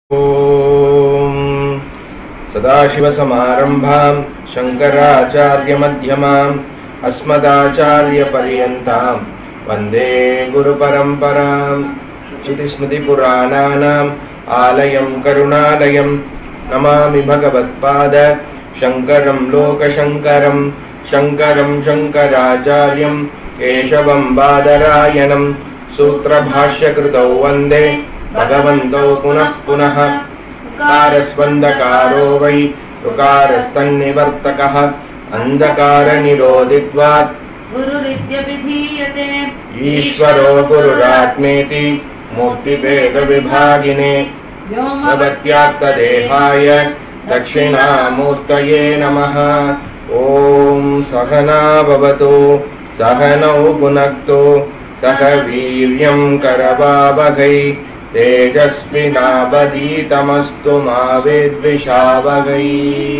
ॐ सदाशिवसमारम्भां शङ्कराचार्यमध्यमाम् अस्मदाचार्यपर्यन्तां वन्दे गुरुपरम्परां श्रुतिस्मृतिपुराणानाम् आलयं करुणालयं नमामि भगवत्पाद शङ्करं लोकशङ्करं शङ्करं शङ्कराचार्यं केशवं बादरायणं सूत्रभाष्यकृतौ वन्दे भगवन्तौ पुनः पुनः उकारस्वन्दकारो वै ऋकारस्तन्निवर्तकः अन्धकारनिरोधित्वात् गुरुरित्यभिधीयते ईश्वरो गुरुरात्मेति मूर्तिभेदविभागिने भगवत्यात्तदेहाय दक्षिणामूर्तये नमः ॐ सहना भवतु सहनौ पुनक्तु सह वीर्यं करवावहै तेजस्विनावधीतमस्तु मा विद्विषावहै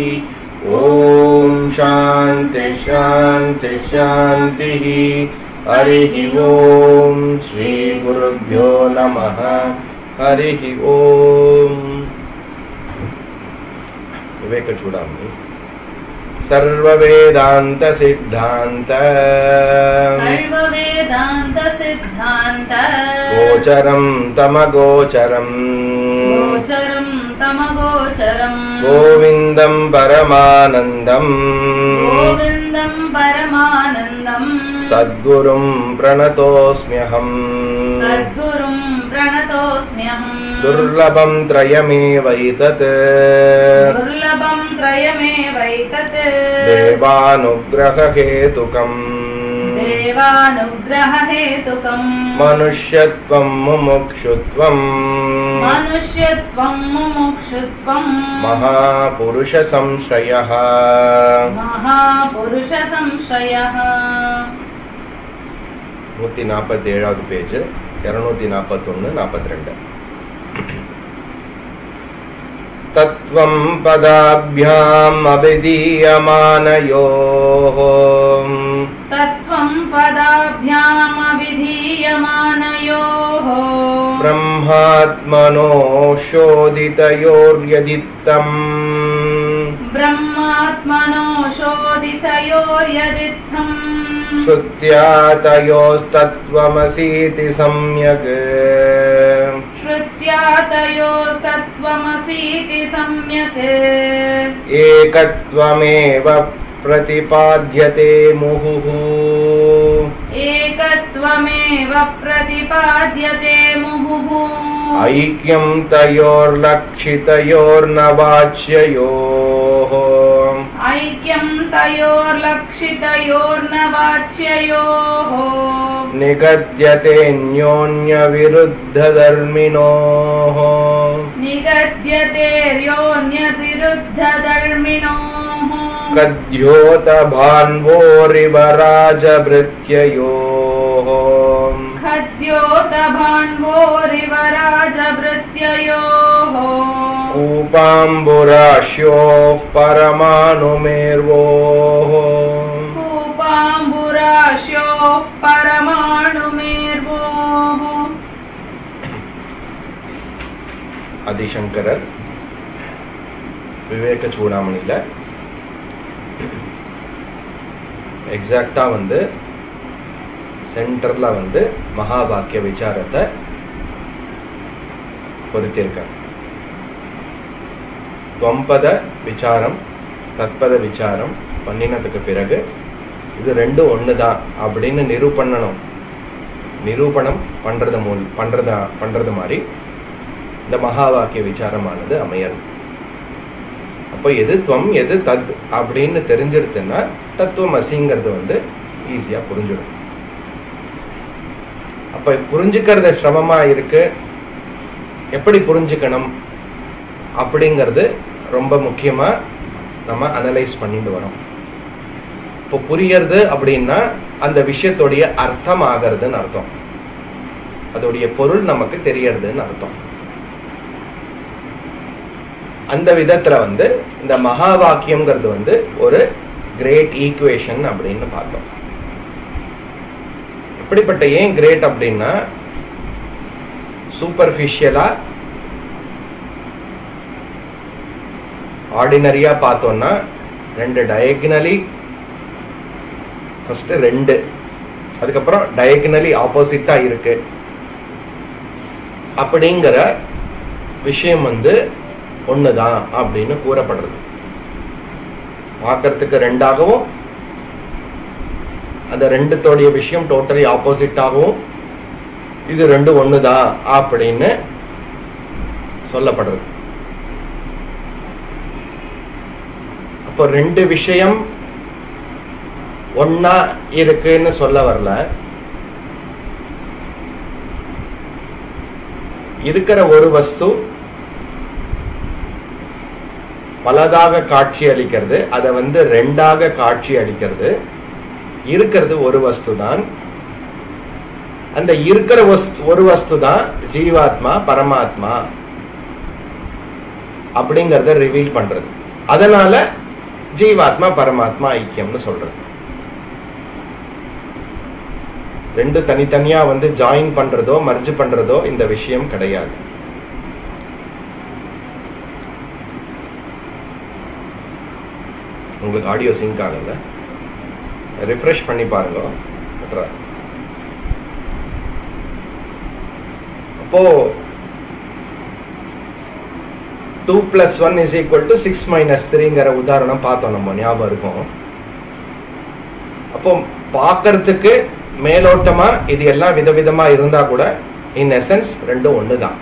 ॐ शान्ति शान्ति शान्तिः हरिः ॐ श्रीगुरुभ्यो नमः हरिः ॐ विवेकचूडामणि सर्ववेदान्तसिद्धान्त सर्ववेदान्तसिद्धान्त गोचरं तमगोचरम् गोचरं तमगोचरम् गोविन्दं परमानन्दम् गोविन्दं परमानन्दम् सद्गुरुं प्रणतोऽस्म्यहम् सद्गुरुं प्रणतोऽस्म्यहम् दुर्लभं त्रयमेवैतत् दुर्लभं त्रयमेवैतत् देवानुग्रहहेतुकम् देवानुग्ररहेतुकम् मनुष्यत्वं मुमुक्षुत्वम् मनुष्यत्वं मुमुक्षुत्वम् महापुरुषसंश्रयः மகாபுருஷசம்சயः நூற்றி நாற்பத்தேழாவது பேஜ் இரநூத்தி நாற்பத்தொன்று நாற்பத்தி ரெண்டு தத்துவம் பதாபியாம் அபிதீயமானயோः तत्त्वं पदाभ्यामभिधीयमानयोः ब्रह्मात्मनो शोधितयोर्यदित्तम् ब्रह्मात्मनो शोधितयोर्यदित्थम् श्रुत्या तयोस्तत्त्वमसीति सम्यक् श्रुत्या तयोस्तत्त्वमसीति सम्यक् एकत्वमेव प्रतिपाद्यते मुहुः एकत्वमेव प्रतिपाद्यते मुहुः ऐक्यं तयोर्लक्षितयोर्न वाच्ययोः ऐक्यं तयोर्लक्षितयोर्न वाच्ययोः निगद्यतेऽन्योन्यविरुद्धधर्मिणोः निगद्यतेऽन्यविरुद्धधर्मिणोः कद्योतभान्वोरिव राजभृत्ययोः खद्योतभान्वोरिव राजभृत्ययोः कूपाम्बुराश्योः परमाणुमेर्वोः कूपाम्बुराश्योः परमाणुमेर्वोः ஆதிசங்கரர் விவேக சூடாமணியில் எக்ஸாக்டாக வந்து சென்டரில் வந்து மகா வாக்கிய விசாரத்தை பொருத்தியிருக்கார் தொம்பத விசாரம் தத்பத விசாரம் பண்ணினதுக்கு பிறகு இது ரெண்டும் ஒன்று தான் அப்படின்னு நிரூபண்ணணும் நிரூபணம் பண்ணுறது மூல் பண்ணுறதா பண்ணுறது மாதிரி இந்த மகா வாக்கிய விசாரமானது அமையறது அப்போ எது துவம் எது தத் அப்படின்னு தெரிஞ்சிருதுன்னா தத்துவம் அசிங்கிறது வந்து ஈஸியாக புரிஞ்சிடும் அப்போ புரிஞ்சுக்கிறது சிரமமாக இருக்கு எப்படி புரிஞ்சுக்கணும் அப்படிங்கிறது ரொம்ப முக்கியமாக நம்ம அனலைஸ் பண்ணிட்டு வரோம் இப்போ புரியறது அப்படின்னா அந்த விஷயத்துடைய அர்த்தம் ஆகிறதுன்னு அர்த்தம் அதோடைய பொருள் நமக்கு தெரியறதுன்னு அர்த்தம் அந்த விதத்துல வந்து இந்த மகா வாக்கியம்ங்கிறது வந்து ஒரு கிரேட் ஈக்குவேஷன் அப்படின்னு பார்த்தோம் எப்படிப்பட்ட ஏன் கிரேட் அப்படின்னா சூப்பர்ஃபிஷியலா ஆர்டினரியா பார்த்தோம்னா ரெண்டு டயக்னலி ஃபர்ஸ்ட் ரெண்டு அதுக்கப்புறம் டயக்னலி ஆப்போசிட்டா இருக்கு அப்படிங்கிற விஷயம் வந்து ஒண்ணுதான் அப்படின்னு கூறப்படுறது பார்க்கறதுக்கு ரெண்டாகவும் அந்த ரெண்டுத்தோடைய விஷயம் டோட்டலி ஆப்போசிட்டாகவும் இது ரெண்டு ஒண்ணுதான் அப்படின்னு சொல்லப்படுறது அப்போ ரெண்டு விஷயம் ஒன்னா இருக்குன்னு சொல்ல வரல இருக்கிற ஒரு வஸ்து பலதாக காட்சி அளிக்கிறது அதை வந்து ரெண்டாக காட்சி அளிக்கிறது இருக்கிறது ஒரு வஸ்து தான் அந்த இருக்கிற வஸ்து ஒரு வஸ்து தான் ஜீவாத்மா பரமாத்மா அப்படிங்கறத ரிவீல் பண்றது அதனால ஜீவாத்மா பரமாத்மா ஐக்கியம்னு சொல்றது ரெண்டு தனித்தனியா வந்து ஜாயின் பண்றதோ மர்ஜ் பண்றதோ இந்த விஷயம் கிடையாது உங்களுக்கு ஆடியோ சிங்க் ஆகல ரிஃப்ரெஷ் பண்ணி பாருங்க better ஆ. அப்போ two plus one is equal to six minus த்ரீங்கிற உதாரணம் பார்த்தோம் நம்ம ஞாபகம் இருக்கும் அப்போ பார்க்கறதுக்கு மேலோட்டமா இது எல்லாம் விதவிதமா இருந்தா கூட இன் எசன்ஸ் ரெண்டும் ஒண்ணுதான்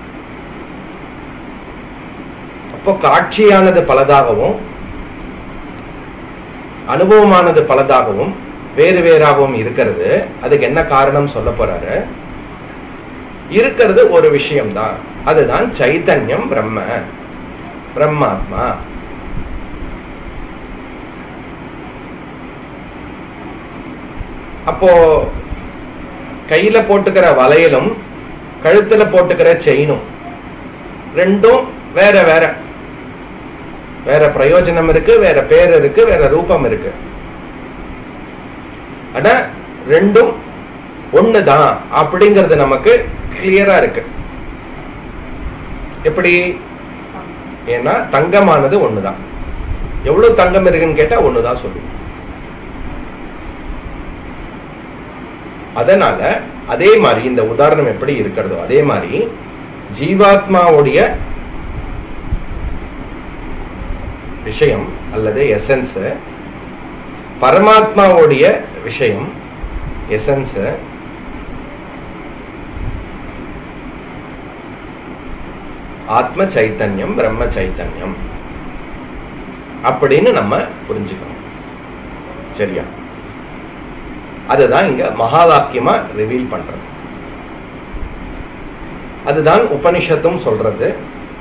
அப்போ காட்சியானது பலதாகவும் அனுபவமானது பலதாகவும் வேறு வேறாகவும் இருக்கிறது அதுக்கு என்ன காரணம் சொல்ல போறாரு இருக்கிறது ஒரு விஷயம்தான் அதுதான் சைத்தன்யம் பிரம்ம பிரம்மாத்மா அப்போ கையில போட்டுக்கிற வளையலும் கழுத்துல போட்டுக்கிற செயினும் ரெண்டும் வேற வேற வேற பிரயோஜனம் இருக்கு வேற பேர் இருக்கு வேற ரூபம் இருக்கு ஆனா ரெண்டும் ஒண்ணுதான் அப்படிங்கிறது நமக்கு கிளியரா இருக்கு எப்படி ஏன்னா தங்கமானது ஒண்ணுதான் எவ்வளவு தங்கம் இருக்குன்னு கேட்டா ஒண்ணுதான் சொல்லுவோம் அதனால அதே மாதிரி இந்த உதாரணம் எப்படி இருக்கிறதோ அதே மாதிரி ஜீவாத்மாவுடைய விஷயம் அல்லது எசன்ஸ் பரமாத்மாவுடைய விஷயம் எசன்ஸ் ஆத்ம சைத்தன்யம் பிரம்ம சைத்தன்யம் அப்படின்னு நம்ம புரிஞ்சுக்கணும் சரியா அதுதான் இங்க மகா வாக்கியமா ரிவீல் பண்றது அதுதான் உபனிஷத்தும் சொல்றது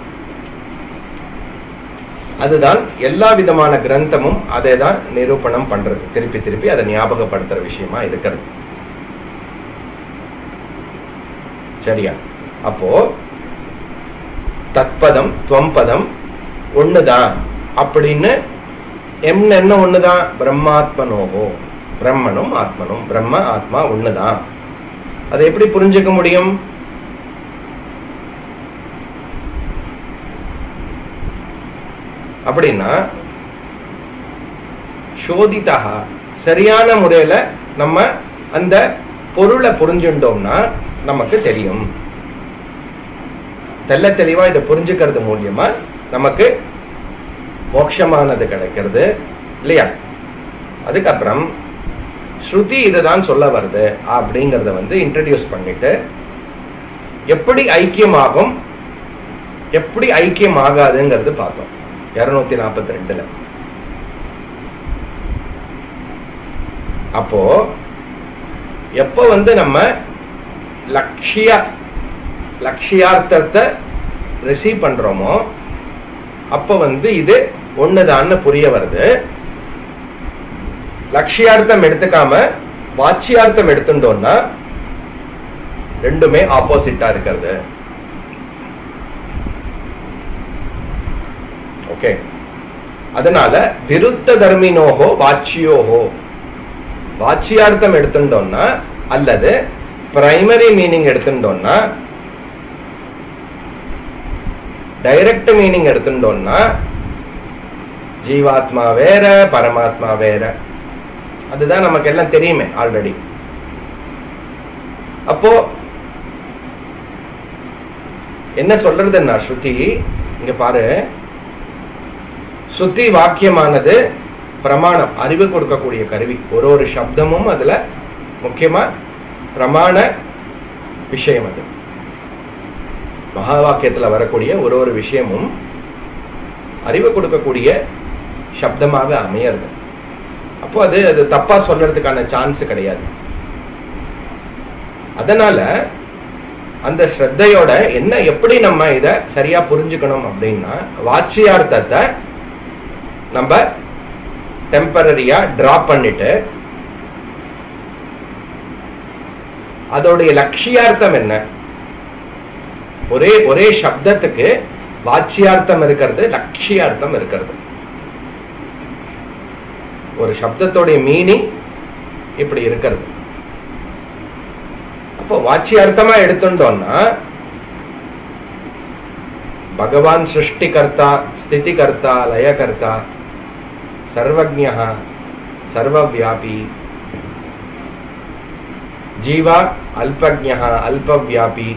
அதுதான் எல்லா விதமான கிரந்தமும் அதை தான் நிரூபணம் பண்றது திருப்பி திருப்பி அதை ஞாபகப்படுத்துற விஷயமா இருக்கிறது சரியா அப்போ தத்பதம் துவம்பதம் ஒண்ணுதான் அப்படின்னு எம் என்ன ஒண்ணுதான் பிரம்மாத்மனோகோ பிரம்மனும் ஆத்மனும் பிரம்ம ஆத்மா ஒண்ணுதான் அதை எப்படி புரிஞ்சுக்க முடியும் அப்படின்னா சோதிதா சரியான முறையில நம்ம அந்த பொருளை புரிஞ்சுட்டோம்னா நமக்கு தெரியும் தெல்ல தெளிவா இதை புரிஞ்சுக்கிறது மூலியமா நமக்கு மோட்சமானது கிடைக்கிறது இல்லையா அதுக்கப்புறம் ஸ்ருதி இதுதான் சொல்ல வருது அப்படிங்கறத வந்து இன்ட்ரடியூஸ் பண்ணிட்டு எப்படி ஐக்கியமாகும் எப்படி ஐக்கியம் ஆகாதுங்கிறது பார்த்தோம் இருநூத்தி நாற்பத்தி ரெண்டுல அப்போ எப்போ வந்து நம்ம லட்சிய லட்சியார்த்தத்தை ரிசீவ் பண்றோமோ அப்போ வந்து இது ஒண்ணுதான்னு புரிய வருது லட்சியார்த்தம் எடுத்துக்காம வாட்சியார்த்தம் எடுத்துட்டோம்னா ரெண்டுமே ஆப்போசிட்டா இருக்கிறது ஓகே அதனால விருத்த தர்மினோகோ வாட்சியோகோ வாட்சியார்த்தம் எடுத்துட்டோம்னா அல்லது பிரைமரி மீனிங் எடுத்துட்டோம்னா டைரக்ட் மீனிங் எடுத்துட்டோம்னா ஜீவாத்மா வேற பரமாத்மா வேற அதுதான் நமக்கு எல்லாம் தெரியுமே ஆல்ரெடி அப்போ என்ன சொல்றதுன்னா ஸ்ருதி இங்க பாரு ஸ்ருதி வாக்கியமானது பிரமாணம் அறிவு கொடுக்கக்கூடிய கருவி ஒரு ஒரு சப்தமும் அதுல முக்கியமா பிரமாண விஷயம் அது மகா வாக்கியத்துல வரக்கூடிய ஒரு ஒரு விஷயமும் அறிவு கொடுக்கக்கூடிய சப்தமாக அமையறது அப்போ அது அது தப்பா சொல்றதுக்கான சான்ஸ் கிடையாது அதனால அந்த ஸ்ரத்தையோட என்ன எப்படி நம்ம இத சரியா புரிஞ்சுக்கணும் அப்படின்னா வாட்சியார்த்தத்தை நம்ம டெம்பரரியா டிராப் பண்ணிட்டு அதோடைய லட்சியார்த்தம் என்ன ஒரே ஒரே சப்தத்துக்கு வாட்சியார்த்தம் இருக்கிறது லட்சியார்த்தம் இருக்கிறது ஒரு சப்தத்தோடைய மீனிங் இப்படி இருக்கிறது அப்போ வாட்சியார்த்தமா எடுத்துட்டோம்னா பகவான் சிருஷ்டிகர்த்தா ஸ்திதிகர்த்தா லயகர்த்தா சர்வஜா சர்வவியாபி ஜீவா அல்பஜா அல்பவியாபி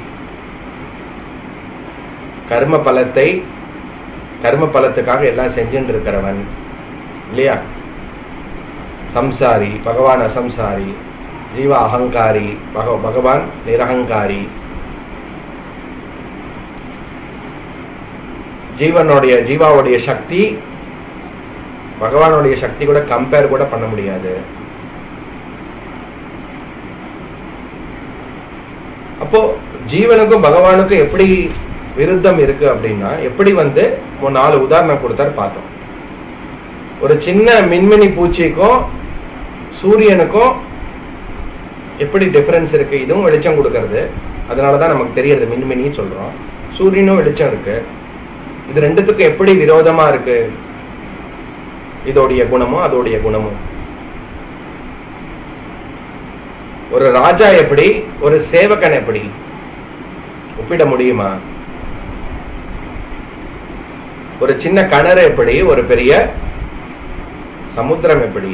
கர்ம பலத்தை கர்ம பலத்துக்காக எல்லாம் செஞ்சுட்டு இருக்கிறவன் இல்லையா சம்சாரி பகவான் அசம்சாரி ஜீவ அகங்காரி பக பகவான் நிரகங்காரி ஜீவனுடைய ஜீவாவுடைய சக்தி பகவானுடைய சக்தி கூட கம்பேர் கூட பண்ண முடியாது அப்போ ஜீவனுக்கும் பகவானுக்கும் எப்படி விருத்தம் இருக்கு அப்படின்னா எப்படி வந்து ஒரு நாலு உதாரணம் கொடுத்தாரு பார்த்தோம் ஒரு சின்ன மின்மினி பூச்சிக்கும் சூரியனுக்கும் எப்படி டிஃபரன்ஸ் இருக்கு இதுவும் வெளிச்சம் கொடுக்கறது அதனால தான் நமக்கு தெரியறது மின்மினி சொல்றோம் சூரியனும் வெளிச்சம் இருக்கு இது ரெண்டுத்துக்கும் எப்படி விரோதமா இருக்கு இதோடைய குணமும் அதோடைய குணமும் ஒரு ராஜா எப்படி ஒரு சேவகன் எப்படி ஒப்பிட முடியுமா ஒரு சின்ன கிணறு எப்படி ஒரு பெரிய சமுத்திரம் எப்படி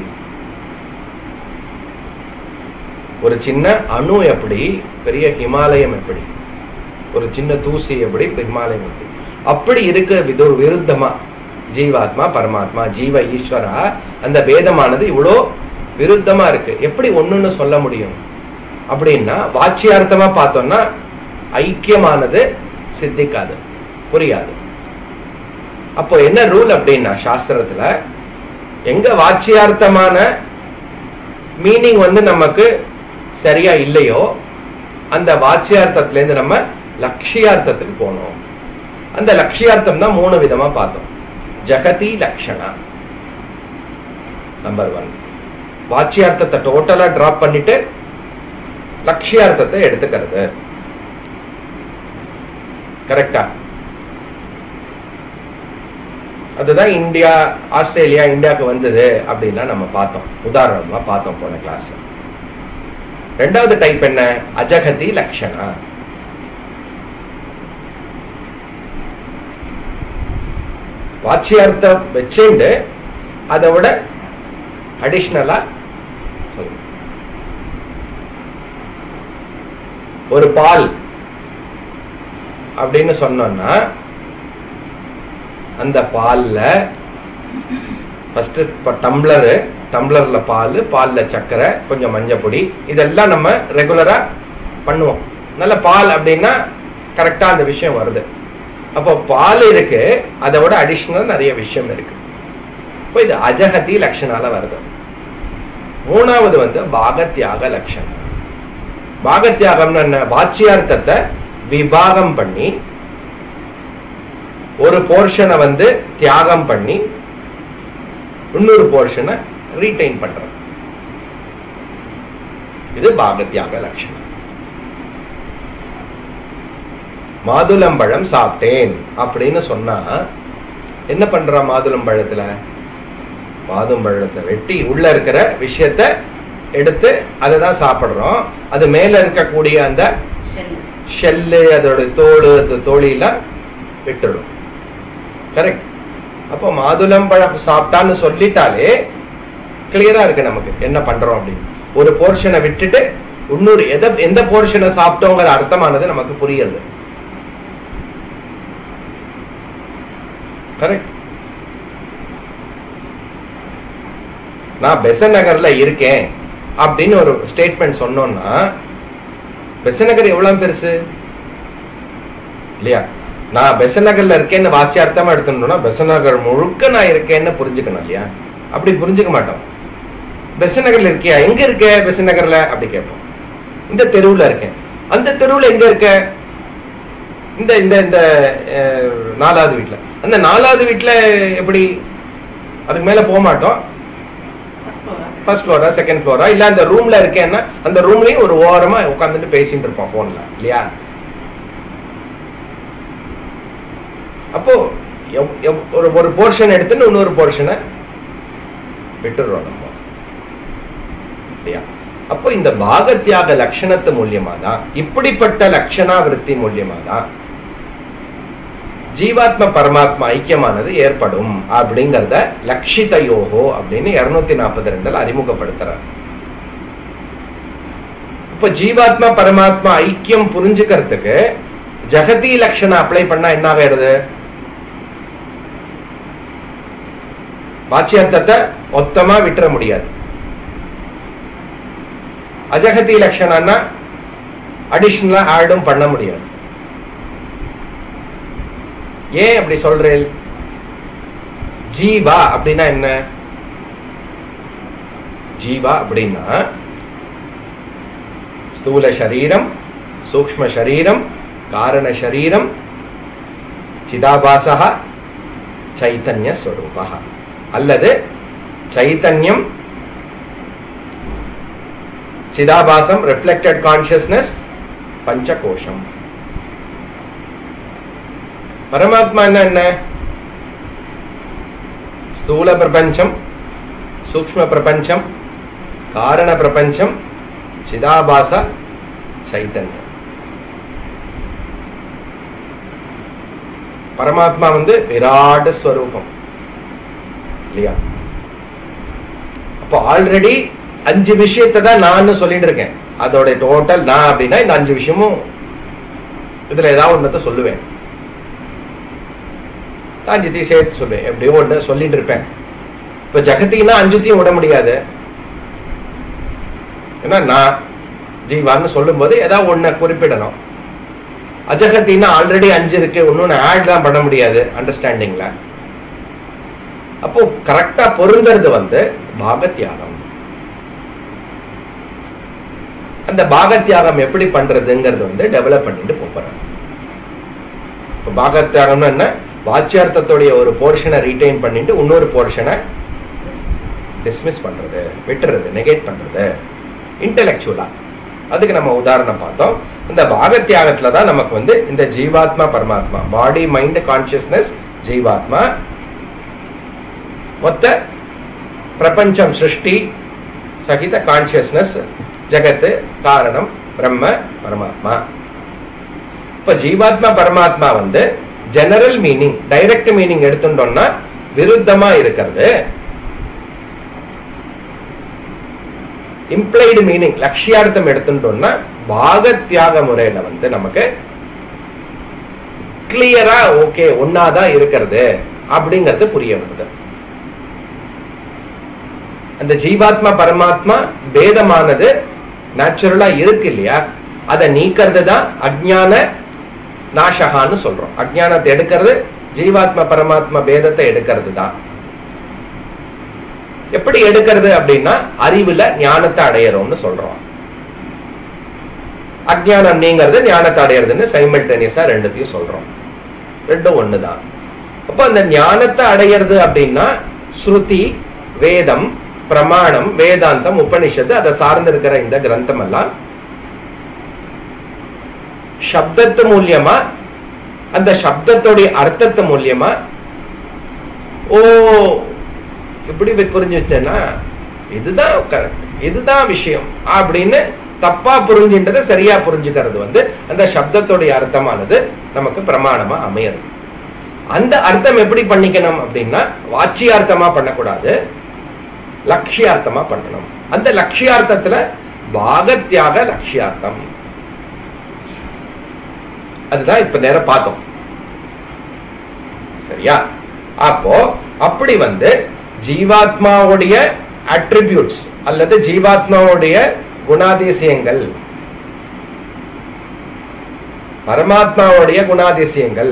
ஒரு சின்ன அணு எப்படி பெரிய ஹிமாலயம் எப்படி ஒரு சின்ன தூசி எப்படி ஹிமாலயம் எப்படி அப்படி இருக்க விது விருத்தமா ஜீவாத்மா பரமாத்மா ஜீவ ஈஸ்வரா அந்த வேதமானது இவ்வளோ விருத்தமா இருக்கு எப்படி ஒண்ணுன்னு சொல்ல முடியும் அப்படின்னா வாட்சியார்த்தமா பார்த்தோம்னா ஐக்கியமானது சித்திக்காது புரியாது அப்போ என்ன ரூல் அப்படின்னா சாஸ்திரத்துல எங்க வாட்சியார்த்தமான மீனிங் வந்து நமக்கு சரியா இல்லையோ அந்த வாட்சியார்த்தத்துல இருந்து நம்ம லட்சியார்த்தத்துக்கு போனோம் அந்த லட்சியார்த்தம் தான் மூணு விதமா பார்த்தோம் ஜெகதி லக்ஷணா நம்பர் ஒன் வாட்சியார்த்தத்தை டோட்டலா டிராப் பண்ணிட்டு லட்சியார்த்தத்தை எடுத்துக்கிறது கரெக்டா அதுதான் இந்தியா ஆஸ்திரேலியா இந்தியாவுக்கு வந்தது அப்படின்லாம் நம்ம பார்த்தோம் உதாரணமா பார்த்தோம் போன கிளாஸ்ல ரெண்டாவது டைப் என்ன அஜகதி லக்ஷணா வாட்சியார்த்தம் வச்சுண்டு அதை விட அடிஷ்னலா ஒரு பால் அப்படின்னு சொன்னோம்னா அந்த பால்ல ஃபர்ஸ்ட் இப்போ டம்ளரு டம்ளர்ல பால் பால்ல சர்க்கரை கொஞ்சம் மஞ்சள் பொடி இதெல்லாம் நம்ம ரெகுலரா பண்ணுவோம் நல்ல பால் அப்படின்னா கரெக்டா அந்த விஷயம் வருது அப்போ பால் இருக்கு அதை விட அடிஷ்னல் நிறைய விஷயம் இருக்கு இப்போ இது அஜகதி லட்சணால வருது மூணாவது வந்து பாகத்தியாக லட்சணம் பாகத்தியாகம்னு என்ன வாட்சியார்த்தத்தை விபாகம் பண்ணி ஒரு போர்ஷனை வந்து தியாகம் பண்ணி இன்னொரு போர்ஷனை ரீடைன் பண்றது இது பாகத்தியாக லட்சணம் மாதுளம்பழம் சாப்பிட்டேன் அப்படின்னு சொன்னா என்ன பண்றா மாதுளம்பழத்துல மாதுளம்பழத்தை வெட்டி உள்ள இருக்கிற விஷயத்த எடுத்து அதை தான் சாப்பிடுறோம் அது மேல இருக்கக்கூடிய அந்த ஷெல்லு அதோட தோல் அந்த தோழியெல்லாம் விட்டுடும் கரெக்ட் அப்போ மாதுளம் பழம் சாப்பிட்டான்னு சொல்லிட்டாலே கிளியரா இருக்கு நமக்கு என்ன பண்றோம் அப்படின்னு ஒரு போர்ஷனை விட்டுட்டு இன்னொரு எதை எந்த போர்ஷனை சாப்பிட்டோங்கிற அர்த்தமானது நமக்கு புரியுது கரெக்ட் நான் பெசன் நகர்ல இருக்கேன் அப்படின்னு ஒரு ஸ்டேட்மெண்ட் சொன்னோம்னா பெசன் நகர் எவ்வளவு பெருசு இல்லையா நான் பெசன் நகர்ல இருக்கேன்னு வாட்சி அர்த்தமா எடுத்துட்டோம்னா பெசன் நகர் முழுக்க நான் இருக்கேன்னு புரிஞ்சுக்கணும் இல்லையா அப்படி புரிஞ்சுக்க மாட்டோம் பெசன் நகர்ல இருக்கியா எங்க இருக்க பெசன் நகர்ல அப்படி கேட்போம் இந்த தெருவுல இருக்கேன் அந்த தெருவுல எங்க இருக்க இந்த இந்த இந்த அஹ், நாலாவது வீட்ல அந்த நாலாவது வீட்ல எப்படி அதுக்கு மேல போக மாட்டோம் ஃபர்ஸ்ட் ஃப்ளோரா செகண்ட் ஃப்ளோரா இல்ல அந்த ரூம்ல இருக்கேன்னா அந்த ரூம்லயும் ஒரு ஓரமா உட்காந்துட்டு பேசிட்டு இருப்போம் போன்ல இல்லையா அப்போ எவ்- எவ்- ஒரு ஒரு போர்ஷன் எடுத்துன்னு இன்னொரு போர்ஷனை விட்டுடுறோம் நம்ம இல்லையா அப்போ இந்த பாகத்தியாக லட்சணத்து மூலியமா தான் இப்படிப்பட்ட லட்சணா விருத்தி மூலியமா தான் ஜீவாத்ம பரமாத்மா ஐக்கியமானது ஏற்படும் அப்படிங்கறத லக்ஷித யோகோ அப்படின்னு இருநூத்தி நாற்பத்தி ரெண்டுல அறிமுகப்படுத்துறார் இப்ப ஜீவாத்மா பரமாத்மா ஐக்கியம் புரிஞ்சுக்கிறதுக்கு ஜெகதி லட்சணம் அப்ளை பண்ணா என்ன ஆகிறது வாச்சியார்த்தத்தை மொத்தமா விட்டுற முடியாது அஜகதி லட்சணம்னா அடிஷனலா ஆடும் பண்ண முடியாது ஏன் அப்படி சொல்றேன் ஜீவா அப்படின்னா என்ன ஜீவா அப்படின்னா ஸ்தூல சரீரம் சூக்ஷ்ம சரீரம் காரண சரீரம் சிதாபாசா சைத்தன்ய ஸ்வரூபா அல்லது சைத்தன்யம் சிதாபாசம் ரிஃப்ளெக்டட் கான்சியஸ்னஸ் பஞ்சகோஷம் பரமாத்மா என்ன என்ன ஸ்தூல பிரபஞ்சம் சூக்ஷ்ம பிரபஞ்சம் காரண பிரபஞ்சம் சிதாபாச சைத்தன்யம் பரமாத்மா வந்து விராட் ஸ்வரூபம் இல்லையா அப்போ ஆல்ரெடி அஞ்சு விஷயத்தை தான் நான் சொல்லிட்டு இருக்கேன் அதோட டோட்டல் நான் அப்படின்னா இந்த அஞ்சு விஷயமும் இதுல ஏதாவது ஒன்றத்தை சொல்லுவேன் அஞ்சுத்தையும் சேர்த்து சொல்லுவேன் எப்படியோ ஒன்று சொல்லிட்டு இருப்பேன் இப்போ ஜகத்தின்னா அஞ்சுத்தையும் விட முடியாது ஏன்னா நான் ஜீவான்னு சொல்லும்போது ஏதாவது ஒன்றை குறிப்பிடணும் அஜகத்தின்னா ஆல்ரெடி அஞ்சு இருக்கு இன்னொன்று ஆட் தான் பண்ண முடியாது அண்டர்ஸ்டாண்டிங்ல அப்போ கரெக்டா பொருந்தறது வந்து பாகத்தியாகம் அந்த பாகத்தியாகம் எப்படி பண்றதுங்கிறது வந்து டெவலப் பண்ணிட்டு போறேன் இப்போ பாகத்தியாகம்னா என்ன வாச்சியார்த்தத்துடைய ஒரு போர்ஷனை ரீட்டைன் பண்ணிட்டு இன்னொரு போர்ஷனை டிஸ்மிஸ் பண்றது விட்டுறது நெகேட் பண்றது இன்டெலெக்சுவலா அதுக்கு நம்ம உதாரணம் பார்த்தோம் இந்த பாகத்தியாகத்துல தான் நமக்கு வந்து இந்த ஜீவாத்மா பரமாத்மா பாடி மைண்ட் கான்சியஸ்னஸ் ஜீவாத்மா மொத்த பிரபஞ்சம் சிருஷ்டி சகித கான்சியஸ்னஸ் ஜகத்து காரணம் பிரம்ம பரமாத்மா இப்ப ஜீவாத்மா பரமாத்மா வந்து ஜெனரல் மீனிங் டைரக்ட் மீனிங் எடுத்துட்டோம்னா விருத்தமா இருக்கிறது இம்ப்ளைடு மீனிங் லட்சியார்த்தம் எடுத்துட்டோம்னா பாகத்தியாக முறையில வந்து நமக்கு கிளியரா ஓகே ஒன்னாதான் இருக்கிறது அப்படிங்கிறது புரிய வருது அந்த ஜீவாத்மா பரமாத்மா பேதமானது நேச்சுரலா இருக்கு இல்லையா அதை நீக்கிறது தான் அஜ்ஞான நாசகான்னு சொல்றோம் அஜ்ஞானத்தை எடுக்கிறது ஜீவாத்மா பரமாத்மா பேதத்தை எடுக்கிறது தான் எப்படி எடுக்கிறது அப்படின்னா அறிவுல ஞானத்தை அடையறோம்னு சொல்றோம் அஜ்ஞானம் நீங்கிறது ஞானத்தை அடையிறதுன்னு சைமல்டேனியஸா ரெண்டுத்தையும் சொல்றோம் ரெண்டும் ஒண்ணுதான் அப்போ அந்த ஞானத்தை அடையிறது அப்படின்னா ஸ்ருதி வேதம் பிரமாணம் வேதாந்தம் உபனிஷத்து அதை சார்ந்து இருக்கிற இந்த கிரந்தம் எல்லாம் சப்தத்து மூலியமா அந்த சப்தத்துடைய அர்த்தத்து மூலியமா ஓ இப்படி வி- புரிஞ்சு வச்சேன்னா இதுதான் கரெக்ட் இதுதான் விஷயம் அப்படின்னு தப்பா புரிஞ்சுன்றதை சரியா புரிஞ்சுக்கிறது வந்து அந்த சப்தத்துடைய அர்த்தமானது நமக்கு பிரமாணமா அமையறது அந்த அர்த்தம் எப்படி பண்ணிக்கணும் அப்படின்னா வாச்சியார்த்தமா பண்ணக்கூடாது லட்சியார்த்தமா பண்ணணும் அந்த லட்சியார்த்தத்துல பாகத்தியாக லட்சியார்த்தம் அதுதான் இப்ப நேரம் பார்த்தோம் சரியா அப்போ அப்படி வந்து ஜீவாத்மாவுடைய அட்ரிபியூட்ஸ் அல்லது ஜீவாத்மாவுடைய குணாதிசயங்கள் பரமாத்மாவுடைய குணாதிசயங்கள்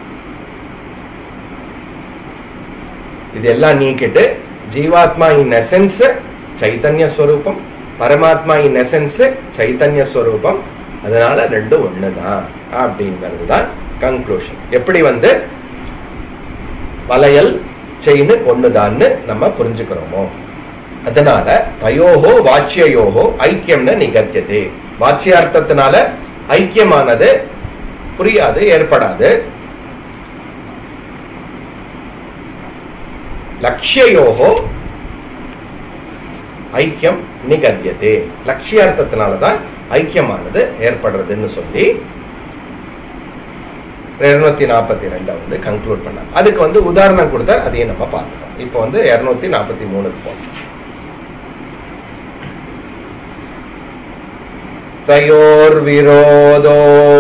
இதெல்லாம் நீக்கிட்டு ஜீவாத்மா இன் எசன்ஸ் சைத்தன்ய ஸ்வரூபம் பரமாத்மா இன் எசன்ஸ் சைத்தன்ய ஸ்வரூபம் அதனால ரெண்டும் ஒண்ணுதான் அப்படிங்கிறது தான் கன்க்ளூஷன் எப்படி வந்து வளையல் செயின் ஒண்ணுதான்னு நம்ம புரிஞ்சுக்கிறோமோ அதனால தயோகோ வாச்சியோகோ ஐக்கியம்னு நிகத்தியது வாச்சியார்த்தத்தினால ஐக்கியமானது புரியாது ஏற்படாது லட்சியோகோ ஐக்கியம் நிகத்தியது லட்சியார்த்தத்தினாலதான் ஐக்கியமானது ஏற்படுறதுன்னு சொல்லி இருநூத்தி நாற்பத்தி ரெண்டை வந்து கன்க்ளூட் பண்ணாங்க அதுக்கு வந்து உதாரணம் கொடுத்தார் அதையும் நம்ம பார்த்துக்கோம் இப்போ வந்து இருநூத்தி நாற்பத்தி மூணுக்கு போகணும் तयोर्विरोधो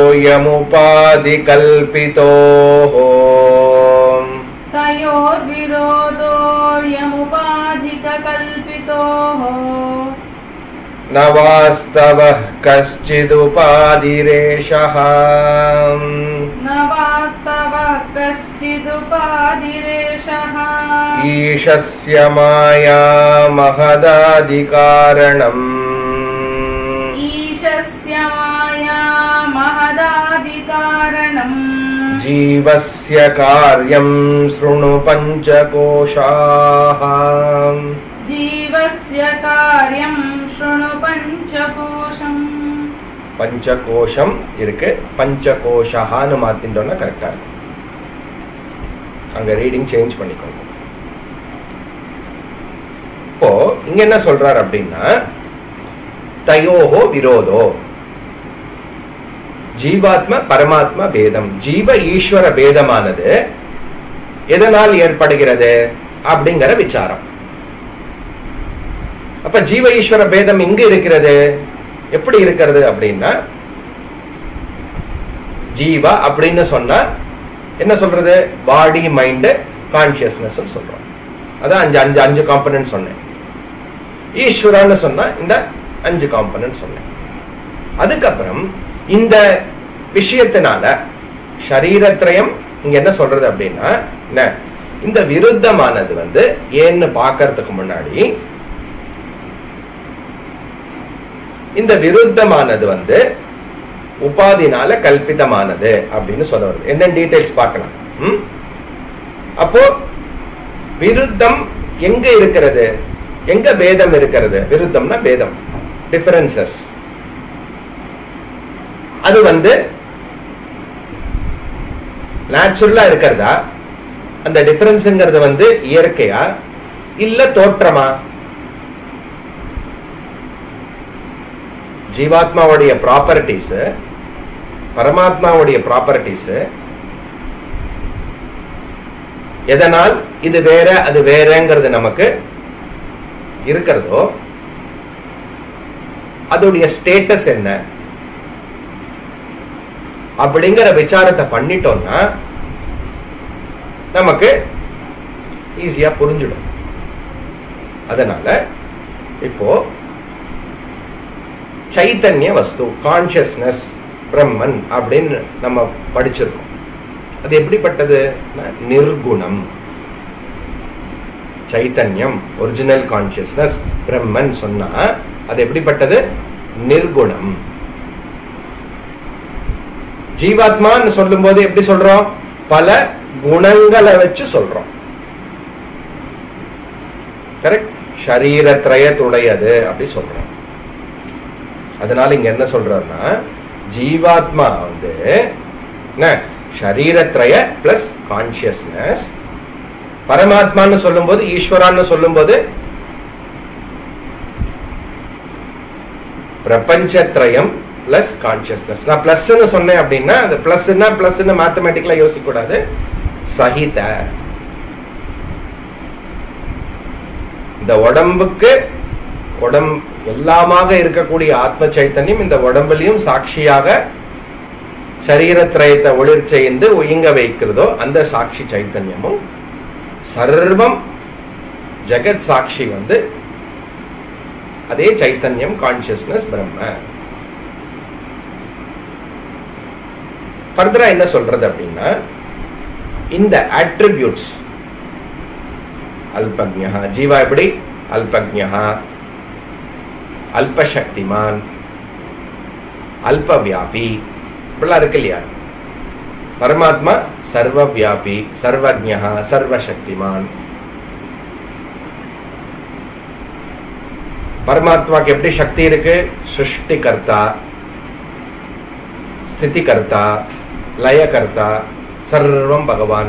यमुपाधिकल्पितोः तयोर्विरोधोऽयमुपाधिककल्पितोः न वास्तवः कश्चिदुपाधिरेषः न वास्तवः कश्चिदुपाधिरेषः ईशस्य माया महदादिकारणम् ईशस्य माया महदादिकारणम् जीवस्य कार्यं शृणु पञ्चकोशाः जीवस्य कार्यं शृणु पञ्चकोशम् பஞ்சகோஷம் இருக்கு பஞ்சகோஷகான்னு மாத்திட்டோம்னா கரெக்டா இருக்கும் அங்க ரீடிங் சேஞ்ச் பண்ணிக்கோங்க இப்போ இங்க என்ன சொல்றாரு அப்படின்னா தயோஹோ விரோதோ ஜீவாத்ம பரமாத்ம பேதம் ஜீவ ஈஸ்வர பேதமானது எதனால் ஏற்படுகிறது அப்படிங்கிற விசாரம் அப்ப ஜீவ ஈஸ்வர பேதம் இங்க இருக்கிறது எப்படி இருக்கிறது அப்படின்னா ஜீவா அப்படின்னு சொன்னா என்ன சொல்றது பாடி மைண்ட் கான்சியஸ்னஸ் சொல்றோம் அதான் அஞ்சு அஞ்சு அஞ்சு காம்பனன்ட் சொன்னேன் ஈஸ்வரான்னு சொன்னா இந்த அஞ்சு காம்பனன்ட் சொன்னேன் அதுக்கப்புறம் இந்த விஷயத்தினால சரீரத்திரயம் இங்க என்ன சொல்றது அப்படின்னா என்ன இந்த விருத்தமானது வந்து ஏன்னு பார்க்கறதுக்கு முன்னாடி இந்த விருத்தமானது வந்து உபாதினால கல்பிதமானது அப்படின்னு சொல்ல வருது என்ன டீடைல்ஸ் பார்க்கலாம் ம்? அப்போ விருத்தம் எங்க இருக்கிறது எங்க பேதம் இருக்கிறது விருத்தம்னா பேதம் டிஃபரன்சஸ் அது வந்து நேச்சுரலா இருக்கிறதா அந்த டிஃபரன்ஸ்ங்கிறது வந்து இயற்கையா இல்ல தோற்றமா ஜீவாத்மாவுடைய ப்ராப்பர்ட்டிஸ் பரமாத்மாவுடைய ப்ராப்பர்ட்டிஸ் எதனால் இது வேற அது வேறங்கிறது நமக்கு இருக்கிறதோ அதோடைய ஸ்டேட்டஸ் என்ன அப்படிங்கிற விசாரத்தை பண்ணிட்டோம்னா நமக்கு ஈஸியா புரிஞ்சிடும் அதனால இப்போ சைத்தன்ய வஸ்து கான்சியஸ்னஸ் பிரம்மன் அப்படின்னு நம்ம படிச்சிருக்கோம் அது எப்படிப்பட்டது நிர்குணம் சைத்தன்யம் ஒரிஜினல் கான்சியஸ்னஸ் பிரம்மன் சொன்னா அது எப்படிப்பட்டது நிர்குணம் ஜீவாத்மான்னு சொல்லும்போது எப்படி சொல்றோம் பல குணங்களை வச்சு சொல்றோம் கரெக்ட் சரீரத்ரயத்துடையது அப்படி சொல்றோம் அதனால இங்க என்ன சொல்றாருன்னா ஜீவாத்மா வந்து என்ன சரீரத்ரய பிளஸ் கான்சியஸ்னஸ் பரமாத்மான்னு சொல்லும்போது ஈஸ்வரான்னு சொல்லும்போது பிரபஞ்சத்ரயம் பிளஸ் கான்சியஸ்னஸ் நான் பிளஸ்ன்னு சொன்னேன் அப்படின்னா அது பிளஸ்னா பிளஸ்ன்னு மேத்தமெட்டிக்கலா யோசிக்க கூடாது சகித இந்த உடம்புக்கு உடம் எல்லாமாக இருக்கக்கூடிய ஆத்ம சைத்தன்யம் இந்த உடம்புலையும் சாட்சியாக சரீரத்திரயத்தை ஒளிர் செய்து ஒயங்க வைக்கிறதோ அந்த சாட்சி சைத்தன்யமும் சர்வம் ஜெகத் சாட்சி வந்து அதே சைத்தன்யம் கான்சியஸ்னஸ் பிரம்ம ஃபர்தரா என்ன சொல்றது அப்படின்னா இந்த அட்ரிபியூட்ஸ் அல்பக்ஞா ஜீவா எப்படி அல்பக்ஞா அல்பசக்திமான் அல்பவியாபி இப்படிலாம் இருக்கு இல்லையா பரமாத்மா சர்வவியாபி சர்வஜா சர்வசக்திமான் பரமாத்மாக்கு எப்படி சக்தி இருக்கு சிருஷ்டி கர்த்தா ஸ்திதி கர்த்தா லயகர்த்தா சர்வம் பகவான்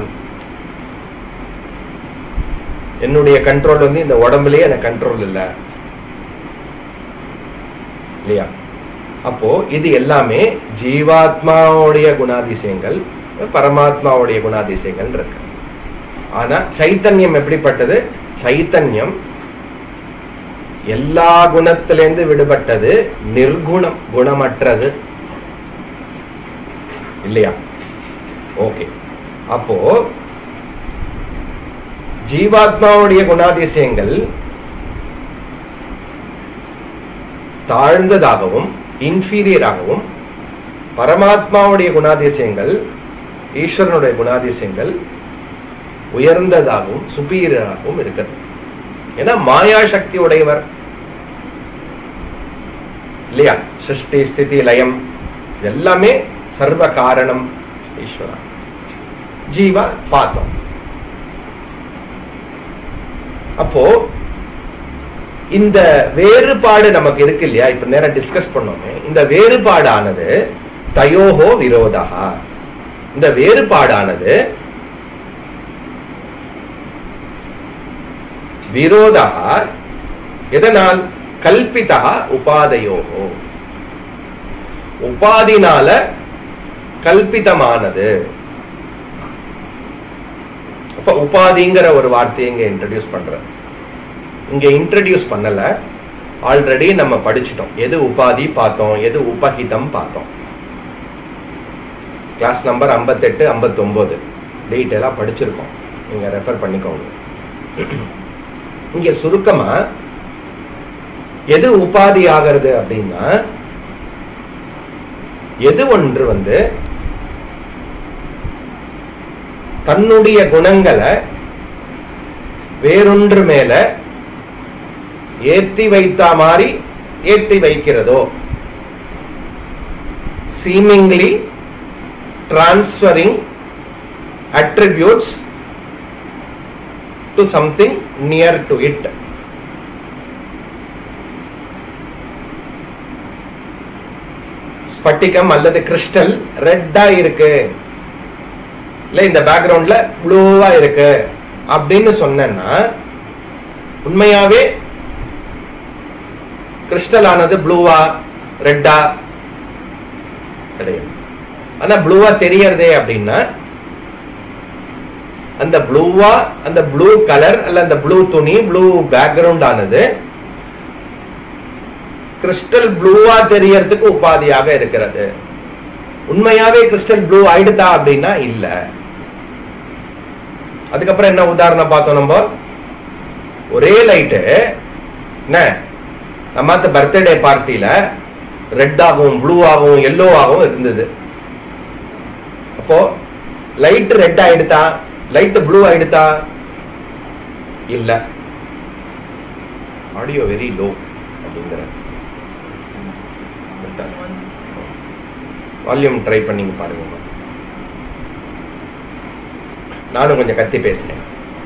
என்னுடைய கண்ட்ரோல் வந்து இந்த உடம்புலயே எனக்கு கண்ட்ரோல் இல்லை இல்லையா அப்போ இது எல்லாமே ஜீவாத்மாவுடைய குணாதிசயங்கள் பரமாத்மாவுடைய குணாதிசயங்கள் இருக்கு ஆனா சைத்தன்யம் எப்படிப்பட்டது சைத்தன்யம் எல்லா குணத்திலேருந்து விடுபட்டது நிர்குணம் குணமற்றது இல்லையா ஓகே அப்போ ஜீவாத்மாவுடைய குணாதிசயங்கள் தாழ்ந்ததாகவும் இன்ஃபீரியராகவும் பரமாத்மாவுடைய குணாதிசயங்கள் ஈஸ்வரனுடைய குணாதிசயங்கள் உயர்ந்ததாகவும் சுப்பீரியராகவும் இருக்கிறது ஏன்னா மாயா சக்தி உடையவர் இல்லையா சிருஷ்டி ஸ்திதி லயம் எல்லாமே சர்வ காரணம் ஈஸ்வரா ஜீவா பார்த்தோம் அப்போ இந்த வேறுபாடு நமக்கு இருக்கு இல்லையா இப்ப நேரம் டிஸ்கஸ் பண்ணோமே இந்த வேறுபாடானது தயோஹோ விரோதா இந்த வேறுபாடானது விரோதா எதனால் கல்பிதா உபாதையோகோ உபாதினால கல்பிதமானது அப்ப உபாதிங்கிற ஒரு வார்த்தையை இங்க இன்ட்ரடியூஸ் பண்ற இங்க இன்ட்ரடியூஸ் பண்ணல ஆல்ரெடி நம்ம படிச்சிட்டோம் எது உபாதி பார்த்தோம் எது உபஹிதம் பார்த்தோம் கிளாஸ் நம்பர் ஐம்பத்தெட்டு ஐம்பத்தொம்போது டீட்டெயிலாக படிச்சிருக்கோம் நீங்க ரெஃபர் பண்ணிக்கோங்க இங்க சுருக்கமா எது உபாதி ஆகிறது அப்படின்னா எது ஒன்று வந்து தன்னுடைய குணங்களை வேறொன்று மேல ஏத்தி வைத்தா மாதிரி ஏத்தி வைக்கிறதோ seemingly transferring attributes to something near to it ஸ்பட்டிகம் அல்லது கிறிஸ்டல் ரெட்டா இருக்கு இல்ல இந்த பேக்ரவுண்ட்ல ப்ளூவா இருக்கு அப்படின்னு சொன்னேன்னா உண்மையாவே கிறிஸ்டல் ஆனது ப்ளூவா ரெட்டா கிடையாது ஆனா ப்ளூவா தெரியறதே அப்படின்னா அந்த ப்ளூவா அந்த ப்ளூ கலர் அல்ல அந்த ப்ளூ துணி ப்ளூ பேக்ரவுண்ட் ஆனது கிறிஸ்டல் ப்ளூவா தெரியறதுக்கு உபாதியாக இருக்கிறது உண்மையாவே கிறிஸ்டல் ப்ளூ ஆயிடுதா அப்படின்னா இல்ல அதுக்கப்புறம் என்ன உதாரணம் பார்த்தோம் நம்ம ஒரே லைட்டு என்ன நம்ம பர்த்டே பார்ட்டியில ரெட் ஆகவும் ப்ளூ ஆகவும் எல்லோ ஆகவும் இருந்தது அப்போ லைட் ரெட் ஆயிடுதா லைட் ப்ளூ ஆயிடுதா இல்ல ஆடியோ வெரி லோ அப்படிங்கிற வால்யூம் ட்ரை பண்ணிங்க பாருங்க நானும் கொஞ்சம் கத்தி பேசுறேன்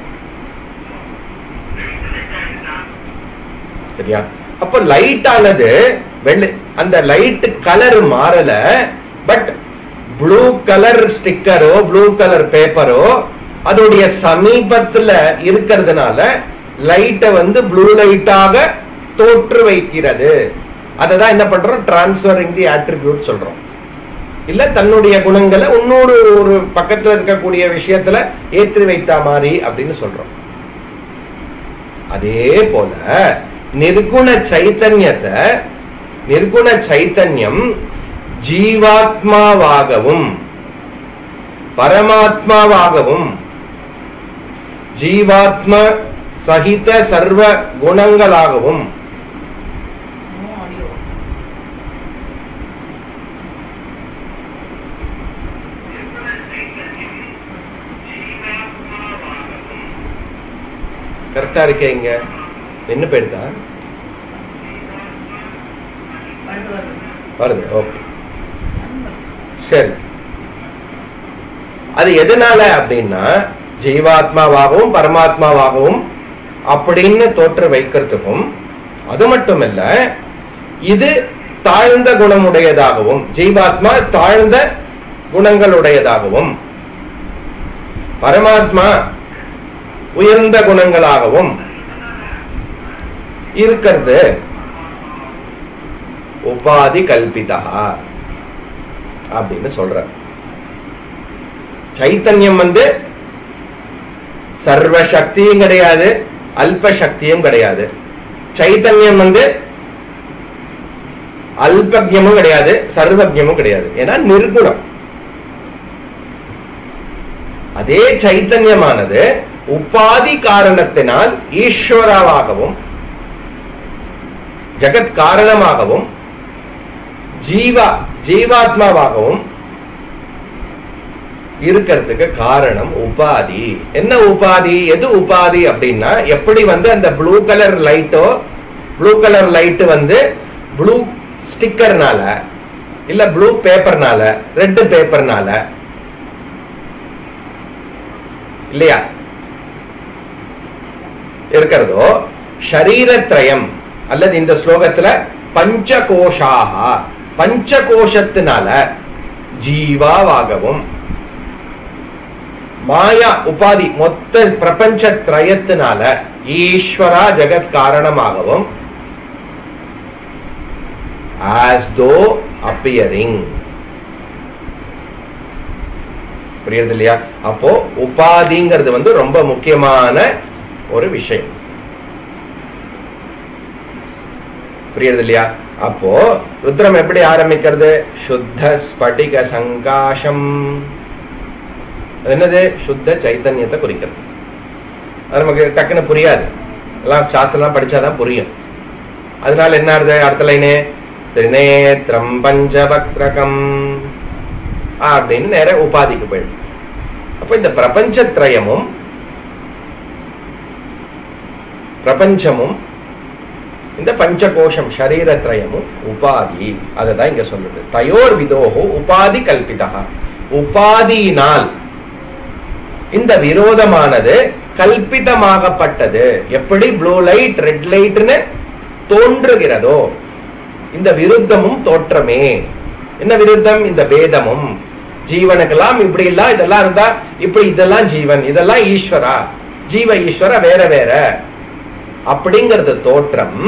சரியா அப்ப லைட் ஆனது வெள்ளை அந்த லைட் கலர் மாறல பட் ப்ளூ கலர் ஸ்டிக்கரோ ப்ளூ கலர் பேப்பரோ அதோடைய சமீபத்துல இருக்கிறதுனால லைட்டை வந்து ப்ளூ லைட்டாக தோற்று வைக்கிறது அதை தான் என்ன பண்றோம் டிரான்ஸ்ஃபரிங் தி ஆட்ரிபியூட் சொல்றோம் இல்ல தன்னுடைய குணங்களை இன்னொரு ஒரு பக்கத்துல இருக்கக்கூடிய விஷயத்துல ஏற்றி வைத்த மாதிரி அப்படின்னு சொல்றோம் அதே போல நிர்குண சைத்தன்யத்தை நிர்குண சைத்தன்யம் ஜீவாத்மாவாகவும் பரமாத்மாவாகவும் ஜீவாத்ம சகித சர்வ குணங்களாகவும் கரெக்டா இருக்கே இங்க என்ன போயிடுதா வருது ஓகே சரி அது எதனால அப்படின்னா ஜீவாத்மாவாகவும் பரமாத்மாவாகவும் அப்படின்னு தோற்ற வைக்கிறதுக்கும் அது மட்டுமல்ல இது தாழ்ந்த குணமுடையதாகவும் ஜீவாத்மா தாழ்ந்த குணங்களுடையதாகவும் பரமாத்மா உயர்ந்த குணங்களாகவும் இருக்கிறது உபாதி கல்பிதா அப்படின்னு சொல்ற சைத்தன்யம் வந்து சர்வ சக்தியும் கிடையாது அல்ப சக்தியும் கிடையாது சைத்தன்யம் வந்து அல்பக்யமும் கிடையாது சர்வக்யமும் கிடையாது ஏன்னா நிர்குணம் அதே சைத்தன்யமானது உபாதி காரணத்தினால் ஈஸ்வராவாகவும் ஜகத் காரணமாகவும் ஜீவா ஜீவாத்மாவாகவும் இருக்கிறதுக்கு காரணம் உபாதி என்ன உபாதி எது உபாதி அப்படின்னா எப்படி வந்து அந்த ப்ளூ கலர் லைட்டோ ப்ளூ கலர் லைட் வந்து ப்ளூ ஸ்டிக்கர்னால இல்ல ப்ளூ பேப்பர்னால ரெட் பேப்பர்னால இல்லையா இருக்கிறதோ ஷரீரத்ரயம் அல்லது இந்த ஸ்லோகத்துல பஞ்சகோஷாக பஞ்சகோஷத்தினால ஜீவாவாகவும் மாயா உபாதி மொத்த பிரபஞ்ச திரயத்தினால ஈஸ்வரா ஜெகத் காரணமாகவும் ஆஸ் தோ அப்பியரிங் புரியுது இல்லையா அப்போ உபாதிங்கிறது வந்து ரொம்ப முக்கியமான ஒரு விஷயம் புரியுது இல்லையா அப்போ ருத்ரம் எப்படி ஆரம்பிக்கிறது சுத்த ஸ்படிக சங்காஷம் அது என்னது சுத்த சைத்தன்யத்தை குறிக்கிறது அது நமக்கு டக்குன்னு புரியாது எல்லாம் சாஸ்திரம்லாம் படிச்சாதான் புரியும் அதனால என்ன ஆறுது அடுத்த லைனு திரிநேத்திரம் பஞ்சபக்ரகம் அப்படின்னு நேர உபாதிக்கு போயிடும் அப்ப இந்த பிரபஞ்சத்ரயமும் பிரபஞ்சமும் இந்த பஞ்சகோஷம் சரீரத்ரயமும் உபாதி அதை தான் இங்க சொல்லுது தயோர் விதோகோ உபாதி கல்பிதா உபாதியினால் இந்த விரோதமானது கல்பிதமாகப்பட்டது எப்படி ப்ளூ லைட் ரெட் லைட்னு தோன்றுகிறதோ இந்த விருத்தமும் தோற்றமே என்ன விருத்தம் இந்த பேதமும் ஜீவனுக்கெல்லாம் இப்படி எல்லாம் இதெல்லாம் இருந்தா இப்படி இதெல்லாம் ஜீவன் இதெல்லாம் ஈஸ்வரா ஜீவ ஈஸ்வர வேற வேற அப்படிங்கிறது தோற்றம்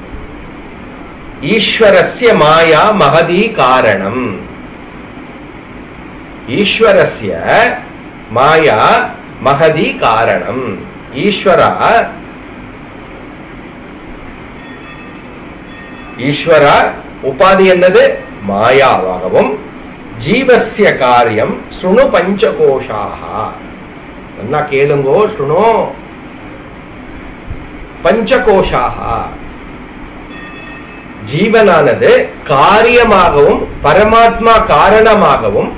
ஈஸ்வரஸ்ய மாயா மகதி காரணம் ஈஸ்வரஸ்ய மாயா மகதி காரணம் ஈஸ்வரா ஈஸ்வரா உபாதி என்னது மாயாவாகவும் ஜீவசிய காரியம் சுணு பஞ்சகோஷாக நல்லா கேளுங்கோ சுணு பஞ்சகோஷாக ஜீவனானது காரியமாகவும் பரமாத்மா காரணமாகவும்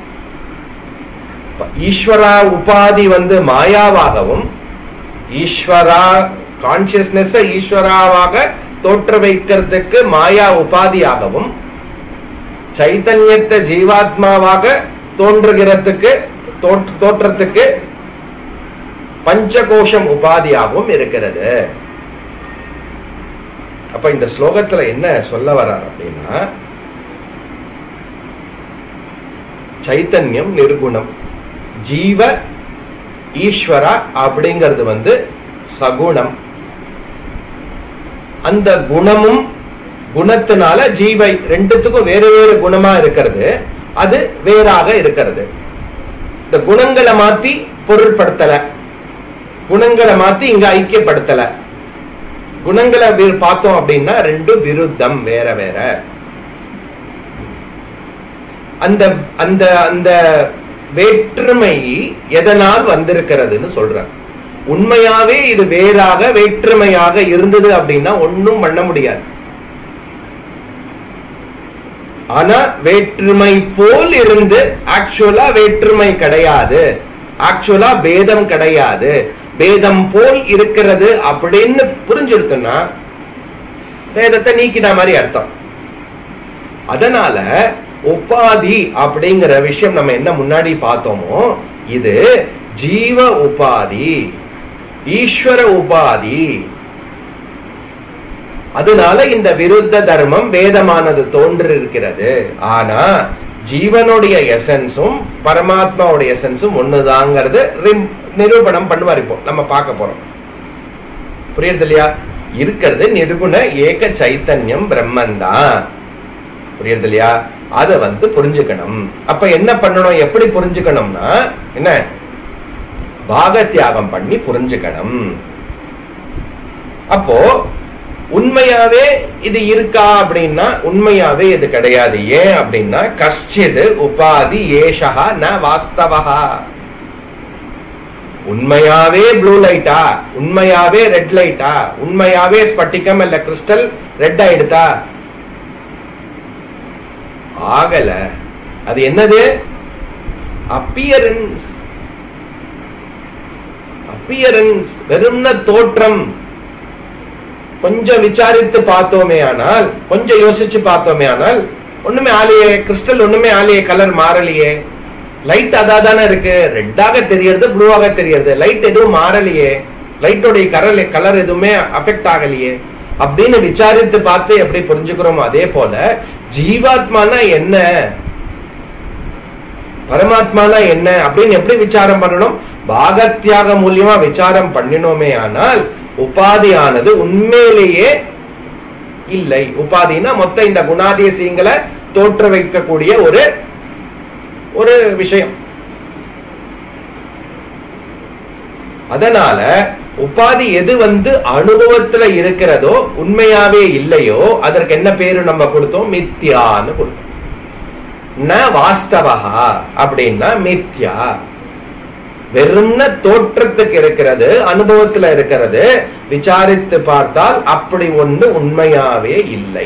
ஈஸ்வரா உபாதி வந்து மாயாவாகவும் ஈஸ்வரா கான்சியஸ்னஸ் ஈஸ்வராவாக தோற்ற வைக்கிறதுக்கு மாயா உபாதியாகவும் சைத்தன்யத்தை ஜீவாத்மாவாக தோன்றுகிறதுக்கு தோற்ற- தோற்றத்துக்கு பஞ்சகோஷம் உபாதியாகவும் இருக்கிறது அப்ப இந்த ஸ்லோகத்துல என்ன சொல்ல வர்றார் அப்படின்னா சைத்தன்யம் நிர்குணம் ஜீவ ஈஸ்வரா அப்படிங்கிறது வந்து சகுணம் அந்த குணமும் குணத்தினால ஜீவை ரெண்டுத்துக்கும் வேறு வேறு குணமா இருக்கிறது அது வேறாக இருக்கிறது இந்த குணங்களை மாத்தி பொருள்படுத்தல குணங்களை மாத்தி இங்க ஐக்கியப்படுத்தல குணங்களை வி- பார்த்தோம் அப்படின்னா ரெண்டும் விருத்தம் வேற வேற அந்த அந்த அந்த வேற்றுமை எதனால் வந்திருக்கிறதுன்னு சொல்றேன் உண்மையாவே இது வேறாக வேற்றுமையாக இருந்தது அப்படின்னா ஒண்ணும் பண்ண முடியாது ஆனா வேற்றுமை போல் இருந்து ஆக்சுவலா வேற்றுமை கிடையாது ஆக்சுவலா பேதம் கிடையாது பேதம் போல் இருக்கிறது அப்படின்னு புரிஞ்சிருத்தோம்னா வேதத்தை நீக்கின மாதிரி அர்த்தம் அதனால உபாதி அப்படிங்கிற விஷயம் நம்ம என்ன முன்னாடி பார்த்தோமோ இது ஜீவ உபாதி ஈஸ்வர உபாதி அதனால இந்த விருத்த தர்மம் வேதமானது தோன்றிருக்கிறது ஆனா ஜீவனுடைய எசன்ஸும் பரமாத்மாவுடைய எசன்ஸும் ஒண்ணுதாங்கிறது ரிம்- நிரூபணம் பண்ணுவார் இப்போ நம்ம பார்க்க போறோம் புரியுது இல்லையா இருக்கிறது நிர்குண ஏக சைத்தன்யம் பிரம்மன் தான் புரியுது இல்லையா அதை வந்து புரிஞ்சுக்கணும் அப்ப என்ன பண்ணணும் எப்படி புரிஞ்சுக்கணும்னா என்ன பாக தியாகம் பண்ணி புரிஞ்சுக்கணும் அப்போ உண்மையாவே இது இருக்கா அப்படின்னா உண்மையாவே இது கிடையாது ஏன் அப்படின்னா கஷ்டிது உபாதி ஏஷா ந வாஸ்தவா உண்மையாவே ப்ளூ லைட்டா உண்மையாவே ரெட் லைட்டா உண்மையாவே ஸ்பட்டிகம் இல்ல கிறிஸ்டல் ரெட் ஆயிடுதா ஆகல அது என்னது அப்பியரன்ஸ் அப்பியரன்ஸ் வெறும்ன தோற்றம் கொஞ்சம் விசாரித்து பார்த்தோமே ஆனால் கொஞ்சம் யோசிச்சு பார்த்தோமே ஆனால் ஒண்ணுமே ஆலையே கிறிஸ்டல் ஒண்ணுமே ஆலையே கலர் மாறலையே லைட் அதாதானே இருக்கு ரெட்டாக தெரியறது ப்ளூவாக தெரியறது லைட் எதுவும் மாறலையே லைட்டோடைய கரல் கலர் எதுவுமே அஃபெக்ட் ஆகலையே அப்படின்னு விசாரித்து பார்த்து எப்படி புரிஞ்சுக்கிறோமோ அதே போல ஜீவாத்மானா என்ன பரமாத்மானா என்ன அப்படின்னு எப்படி விசாரம் பண்ணணும் பாகத்தியாக மூலியமா விசாரம் பண்ணினோமே ஆனால் உபாதியானது உண்மையிலேயே இல்லை உபாதினா மொத்த இந்த குணாதிசயங்களை தோற்ற வைக்கக்கூடிய ஒரு ஒரு விஷயம் அதனால உபாதி எது வந்து அனுபவத்துல இருக்கிறதோ உண்மையாவே இல்லையோ அதற்கு என்ன பேரு நம்ம கொடுத்தோம் மித்யான்னு கொடுத்தோம் ந வாஸ்தவா அப்படின்னா மித்யா வெறும்ன தோற்றத்துக்கு இருக்கிறது அனுபவத்துல இருக்கிறது விசாரித்து பார்த்தால் அப்படி ஒண்ணு உண்மையாவே இல்லை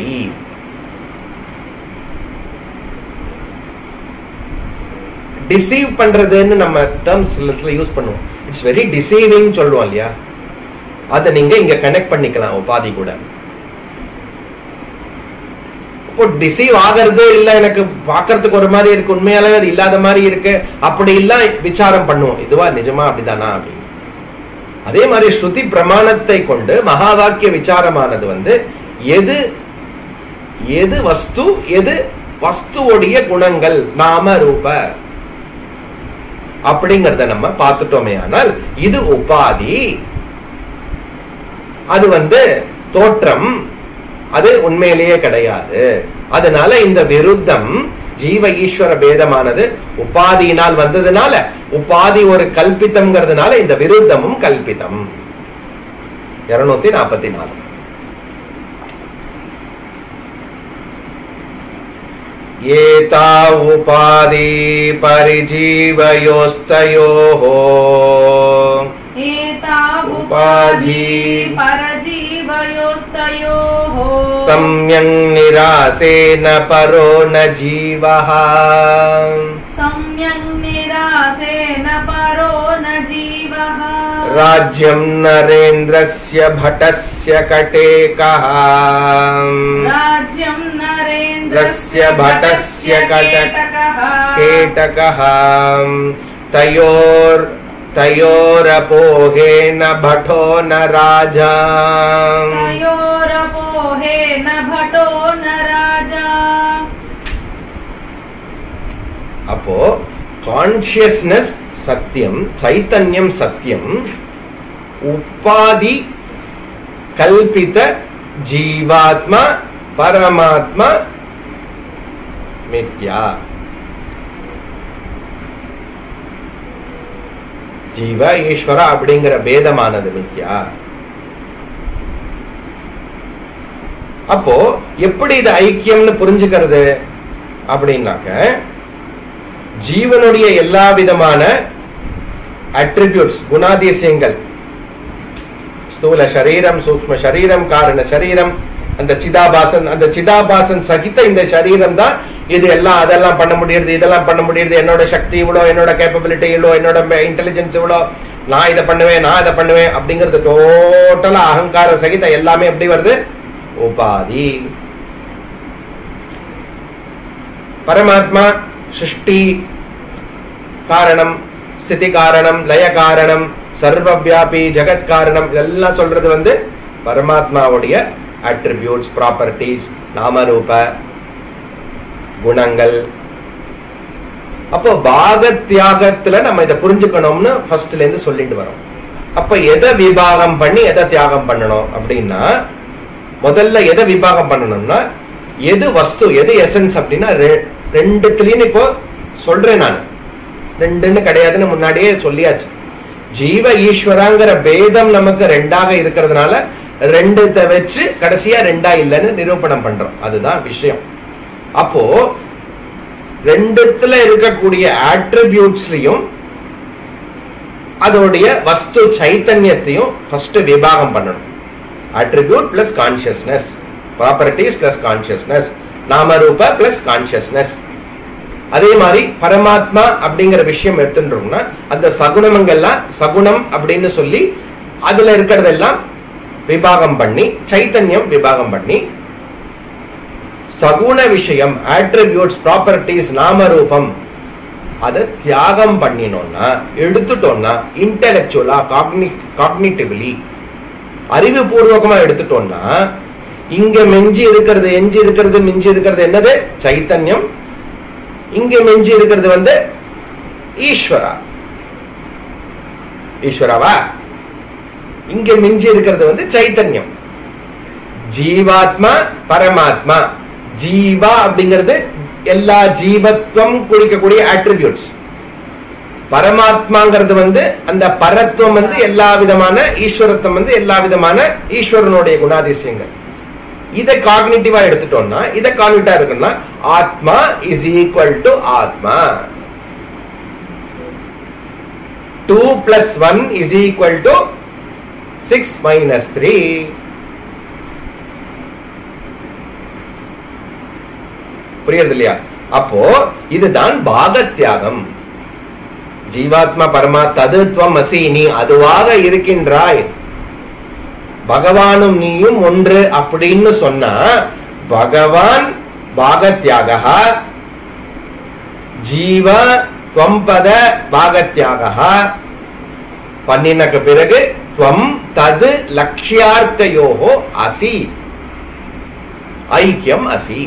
டிசீவ் பண்றதுன்னு நம்ம டேர்ம்ஸ் யூஸ் பண்ணுவோம் இட்ஸ் வெரி டிசீவிங் சொல்லுவோம் இல்லையா அதை நீங்க இங்க கனெக்ட் பண்ணிக்கலாம் உபாதி கூட இப்போ டிசீவ் ஆகிறது இல்ல எனக்கு பார்க்கறதுக்கு ஒரு மாதிரி இருக்கு உண்மையாலே அது இல்லாத மாதிரி இருக்கு அப்படி இல்ல விசாரம் பண்ணுவோம் இதுவா நிஜமா அப்படிதானா அப்படின்னு அதே மாதிரி ஸ்ருதி பிரமாணத்தை கொண்டு மகா வாக்கிய விசாரமானது வந்து எது எது வஸ்து எது வஸ்துவோடைய குணங்கள் நாம ரூப அப்படிங்கறத நம்ம பார்த்துட்டோமே ஆனால் இது உபாதி அது வந்து தோற்றம் அது உண்மையிலேயே கிடையாது அதனால இந்த விருத்தம் ஜீவ ஈஸ்வர பேதமானது உபாதியினால் வந்ததுனால உபாதி ஒரு கல்பித்தம்ங்கிறதுனால இந்த விருத்தமும் கல்பிதம் இருநூத்தி நாற்பத்தி நாலு ஏதா உபாதி பரிஜீவயோஸ்தயோः एता उपाधि उपाधि परजीवयोस्तयोः सम्यङ् निरासेन परो न जीवः सम्यक् निरासेन परो न जीवः राज्यं नरेन्द्रस्य भटस्य कटेकः राज्यं नरेन्द्रस्य रस्य भटस्य कट- केटकः केटकः तयोर् तयोरपोहेन भटो न राजा तयोरपोहेन भटो न राजा அப்போ கான்சியஸ்னஸ் சத்தியம் சைத்தன்யம் சத்தியம் உபாதி கல்பித ஜீவாத்மா பரமாத்மா மித்யா ஜீவ ஈஸ்வர அப்படிங்கிற பேதமானது மித்யா அப்போ எப்படி இது ஐக்கியம்னு புரிஞ்சுக்கிறது அப்படின்னாக்க ஜீவனுடைய எல்லா விதமான அட்ரிபியூட்ஸ் குணாதிசயங்கள் ஸ்தூல சரீரம் சூக்ம சரீரம் காரண சரீரம் அந்த சிதாபாசன் அந்த சிதாபாசன் சகித இந்த சரீரம் தான் இது எல்லாம் அதெல்லாம் பண்ண முடியுது இதெல்லாம் பண்ண முடியுது என்னோட சக்தி இவ்வளோ என்னோட கேப்பபிலிட்டி இவ்வளோ என்னோட இன்டெலிஜென்ஸ் இவ்வளோ நான் இதை பண்ணுவேன் நான் இதை பண்ணுவேன் அப்படிங்கிறது டோட்டலா அகங்கார சகித எல்லாமே எப்படி வருது உபாதி பரமாத்மா சிருஷ்டி காரணம் ஸ்திதி காரணம் லய காரணம் சர்வவியாபி ஜெகத் காரணம் இதெல்லாம் சொல்றது வந்து பரமாத்மாவுடைய அட்ரிபியூட்ஸ் ப்ராப்பர்ட்டிஸ் நாமரூப குணங்கள் அப்போ பாக தியாகத்துல நம்ம இதை புரிஞ்சுக்கணும்னு ஃபர்ஸ்ட்ல இருந்து சொல்லிட்டு வரோம் அப்ப எதை விபாகம் பண்ணி எதை தியாகம் பண்ணணும் அப்படின்னா முதல்ல எதை விபாகம் பண்ணணும்னா எது வஸ்து எது எசன்ஸ் அப்படின்னா ரெ- ரெண்டுத்துலயும் இப்போ சொல்றேன் நான் ரெண்டுன்னு கிடையாதுன்னு முன்னாடியே சொல்லியாச்சு ஜீவ ஈஸ்வராங்கிற பேதம் நமக்கு ரெண்டாக இருக்கிறதுனால ரெண்டுத்தை வச்சு கடைசியா ரெண்டா இல்லைன்னு நிரூபணம் பண்றோம் அதுதான் விஷயம் அப்போ ரெண்டுத்துல இருக்கக்கூடிய ஆட்ரிபியூட்ஸ்லயும் அதோடைய வஸ்து சைத்தன்யத்தையும் ஃபர்ஸ்ட் விபாகம் பண்ணணும் attribute plus consciousness properties plus consciousness நாமரூப பிளஸ் கான்சியஸ்னஸ் அதே மாதிரி பரமாத்மா அப்படிங்கிற விஷயம் எடுத்துட்டோம்னா அந்த சகுணமங்கள்லாம் சகுணம் அப்படின்னு சொல்லி அதுல இருக்கிறதெல்லாம் விபாகம் பண்ணி சைத்தன்யம் விபாகம் பண்ணி சகுண விஷயம் ஆட்ரிபியூட்ஸ் ப்ராப்பர்ட்டிஸ் நாமரூபம் அதை தியாகம் பண்ணினோம்னா எடுத்துட்டோம்னா இன்டெலெக்சுவலா காக்னி காக்னிட்டிவ்லி அறிவுபூர்வகமா எடுத்துட்டோம்னா இங்க மிஞ்சி இருக்கிறது எஞ்சி இருக்கிறது மிஞ்சி இருக்கிறது என்னது சைத்தன்யம் இங்க மிஞ்சி இருக்கிறது வந்து ஈஸ்வரா ஈஸ்வராவா இங்க மிஞ்சி இருக்கிறது வந்து சைத்தன்யம் ஜீவாத்மா பரமாத்மா ஜீவா அப்படிங்கிறது எல்லா ஜீவத்துவம் குறிக்கக்கூடிய ஆட்ரிபியூட்ஸ் பரமாத்மாங்கிறது வந்து அந்த பரத்துவம் வந்து எல்லா விதமான ஈஸ்வரத்துவம் வந்து எல்லா விதமான ஈஸ்வரனுடைய குணாதிசயங்கள் இதை காக்னிட்டிவா எடுத்துட்டோம்னா இதை கான்விட்டா இருக்குன்னா ஆத்மா இஸ் ஈக்குவல் டு ஆத்மா two plus one is equal to six minus three புரியுது இல்லையா அப்போ இதுதான் பாகத்தியாகம் ஜீவாத்மா பரமா ததுத்வம் அசி நீ அதுவாக இருக்கின்றாய் பகவானும் நீயும் ஒன்று அப்படின்னு சொன்னா பகவான் பாகத்தியாக ஜீவ துவம்பத பாகத்தியாக பண்ணினக்கு பிறகு துவம் தது லட்சியார்த்தையோகோ அசி ஐக்கியம் அசி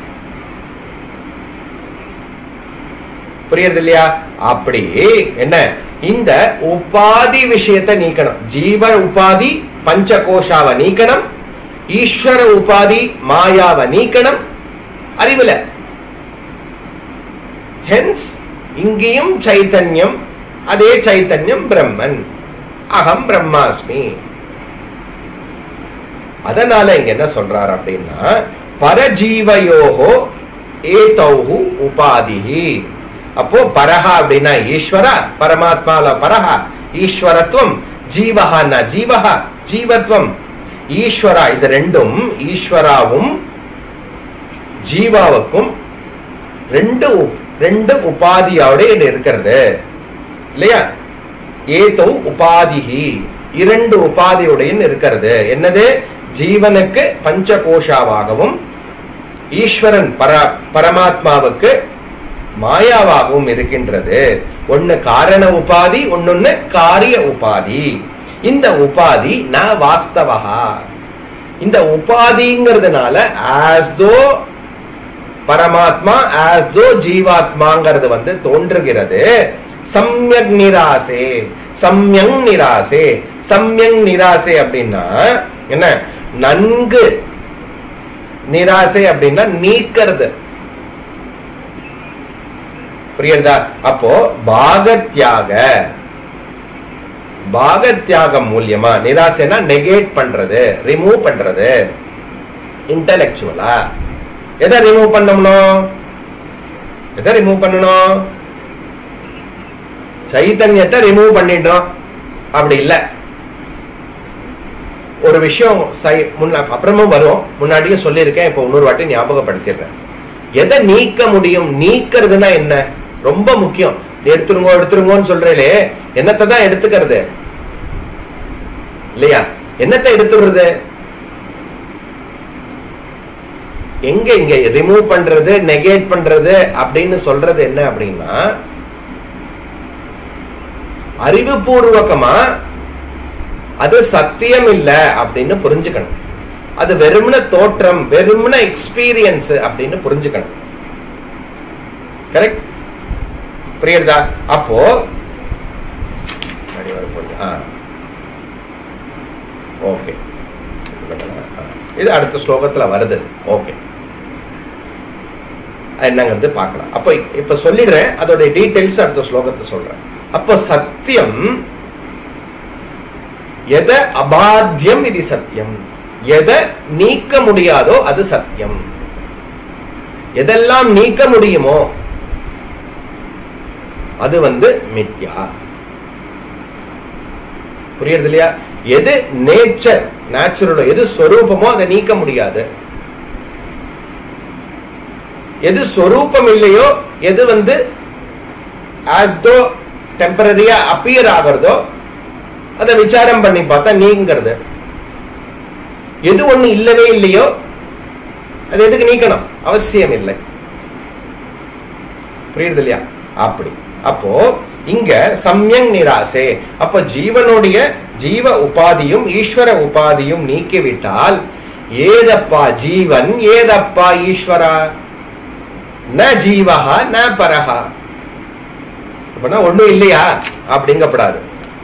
புரியுது இல்லையா அப்படி என்ன இந்த உபாதி விஷயத்தை நீக்கணும் ஜீவ உபாதி பஞ்சகோஷாவை நீக்கணும் ஈஸ்வர உபாதி மாயாவை நீக்கணும் அறிவுல ஹென்ஸ் இங்கேயும் சைத்தன்யம் அதே சைத்தன்யம் பிரம்மன் அகம் பிரம்மாஸ்மி அதனால இங்க என்ன சொல்றார் அப்படின்னா பரஜீவயோகோ ஏதௌஹு உபாதிஹி அப்போ பரஹா அப்படின்னா ஈஸ்வரா பரமாத்மால பரஹா ஈஸ்வரத்துவம் ஜீவஹான்னா ஜீவஹா ஜீவத்வம் ஈஸ்வரா இது ரெண்டும் ஈஸ்வராவும் ஜீவாவுக்கும் ரெண்டு உப்- ரெண்டு உபாதியோட இது இருக்கிறது இல்லையா ஏதோ உபாதிஹி இரண்டு உபாதியுடன் இருக்கிறது என்னது ஜீவனுக்கு பஞ்சகோஷாவாகவும் ஈஸ்வரன் பர பரமாத்மாவுக்கு மாயாவாகவும் இருக்கின்றது ஒன்னு காரண உபாதி ஒன்னொன்னு காரிய உபாதி இந்த உபாதி ந வாஸ்தவா இந்த உபாதிங்கிறதுனால ஆஸ் தோ பரமாத்மா ஆஸ் தோ ஜீவாத்மாங்கிறது வந்து தோன்றுகிறது சம்யக் நிராசே சம்யங் நிராசே சம்யங் நிராசே அப்படின்னா என்ன நன்கு நிராசை அப்படின்னா நீக்கிறது புரியுறதா அப்போ பாகத்தியாக பாகத்தியாகம் மூலியமா நிராசைனா நெகேட் பண்றது ரிமூவ் பண்றது இன்டலெக்சுவலா எதை ரிமூவ் பண்ணணும் எதை ரிமூவ் பண்ணணும் சைத்தன்யத்தை ரிமூவ் பண்ணிடுறோம் அப்படி இல்ல ஒரு விஷயம் சை- முன்ன அப்புறமும் வரும் முன்னாடியே சொல்லியிருக்கேன் இப்போ இன்னொரு வாட்டி ஞாபகப்படுத்திடுறேன் எதை நீக்க முடியும் நீக்கிறதுனா என்ன ரொம்ப முக்கியம் நீ எடுத்துருங்கோ எடுத்துருங்கோன்னு சொல்றீங்களே என்னத்தை தான் எடுத்துக்கிறது இல்லையா என்னத்தை எடுத்துடுறது எங்க இங்க ரிமூவ் பண்றது நெகேட் பண்றது அப்படின்னு சொல்றது என்ன அப்படின்னா அறிவுபூர்வகமா அது சத்தியம் இல்ல அப்படின்னு புரிஞ்சுக்கணும் அது வெறுமன தோற்றம் வெறுமன எக்ஸ்பீரியன்ஸ் அப்படின்னு புரிஞ்சுக்கணும் கரெக்ட் புரியுறதா அப்போ முன்னாடி வர கொஞ்சம் ஆ ஓகே இது அடுத்த ஸ்லோகத்துல வருது ஓகே என்னங்கிறது பார்க்கலாம் அப்போ இப்ப சொல்லிடுறேன் அதோட டீடைல்ஸ் அடுத்த ஸ்லோகத்தை சொல்றேன் அப்போ சத்தியம் எதை அபாத்தியம் இது சத்தியம் எதை நீக்க முடியாதோ அது சத்தியம் எதெல்லாம் நீக்க முடியுமோ அது வந்து மித்யா புரியுறது இல்லையா எது நேச்சர் நேச்சுரலோ எது ஸ்வரூபமோ அதை நீக்க முடியாது எது ஸ்வரூபம் இல்லையோ எது வந்து ஆஸ் தோ டெம்பரரியா அப்பியர் ஆகிறதோ அதை விசாரம் பண்ணி பார்த்தா நீங்கிறது எது ஒண்ணு இல்லவே இல்லையோ அது எதுக்கு நீக்கணும் அவசியம் இல்லை புரியுது இல்லையா அப்படி அப்போ இங்க சம்யங் நிராசே அப்ப ஜீவனுடைய ஜீவ உபாதியும் ஈஸ்வர உபாதியும் நீக்கிவிட்டால் ஏதப்பா ஜீவன் ஏதப்பா ஈஸ்வரா ந ஜீவஹா ந பரஹா அப்படின்னா ஒண்ணும் இல்லையா அப்படிங்கப்படாது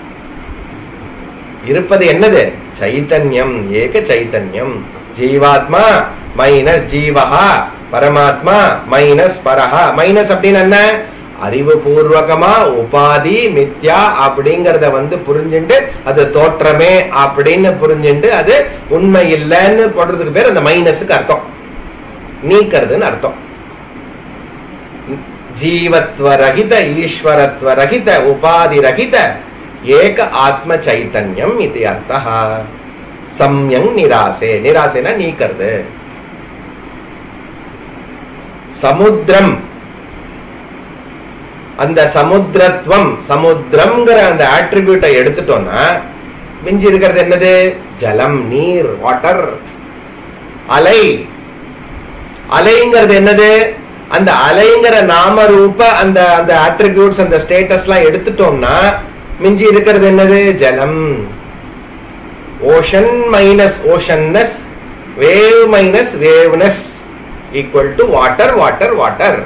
இருப்பது என்னது சைத்தன்யம் ஏக சைத்தன்யம் ஜீவாத்மா மைனஸ் ஜீவஹா பரமாத்மா மைனஸ் பரஹா மைனஸ் அப்படின்னு என்ன அறிவுபூர்வகமா உபாதி மித்யா அப்படிங்கறத வந்து புரிஞ்சுண்டு அது தோற்றமே அப்படின்னு புரிஞ்சுண்டு அது உண்மை இல்லைன்னு போடுறதுக்கு பேர் அந்த மைனஸுக்கு அர்த்தம் நீக்கிறதுன்னு அர்த்தம் ஜீவத்வரகித ஈஸ்வரத்வரகித உபாதிரகித ஏக ஆத்ம சைத்தன்யம் இது அர்த்தः சம்யங் நிராசே நிராசேனா நீக்கிறது சமுத்திரம் அந்த சமுத்திரத்துவம் சமுத்திரம்ங்கிற அந்த ஆட்ரிபியூட்டை எடுத்துட்டோம்னா மிஞ்சி இருக்கிறது என்னது ஜலம் நீர் வாட்டர் அலை அலைங்கிறது என்னது அந்த அலைங்கிற நாம ரூப அந்த அந்த ஆட்ரிபியூட்ஸ் அந்த ஸ்டேட்டஸ்லாம் எடுத்துட்டோம்னா மிஞ்சி இருக்கிறது என்னது ஜலம் ocean minus oceanness wave minus waveness equal to water water water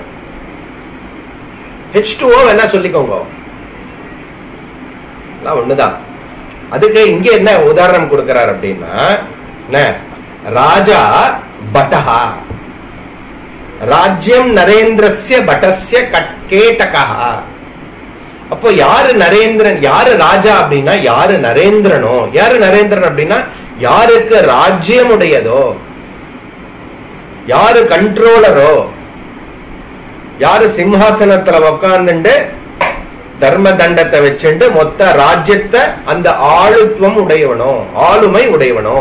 H two O வேணா சொல்லிக்கோங்க எல்லாம் ஒண்ணுதான் அதுக்கு இங்க என்ன உதாரணம் கொடுக்கிறார் அப்படின்னா என்ன ராஜா பட்டஹா ராஜ்யம் நரேந்திரஸ்ய பட்டஸ்ய கட்- கேட்டகா அப்போ யாரு நரேந்திரன் யாரு ராஜா அப்படின்னா யாரு நரேந்திரனோ யாரு நரேந்திரன் அப்படின்னா யாருக்கு ராஜ்யம் உடையதோ யாரு கண்ட்ரோலரோ யாரு சிம்ஹாசனத்துல உக்காந்துண்டு தர்ம தண்டத்தை வச்சுண்டு மொத்த ராஜ்யத்தை அந்த ஆளுத்துவம் உடையவனோ ஆளுமை உடையவனோ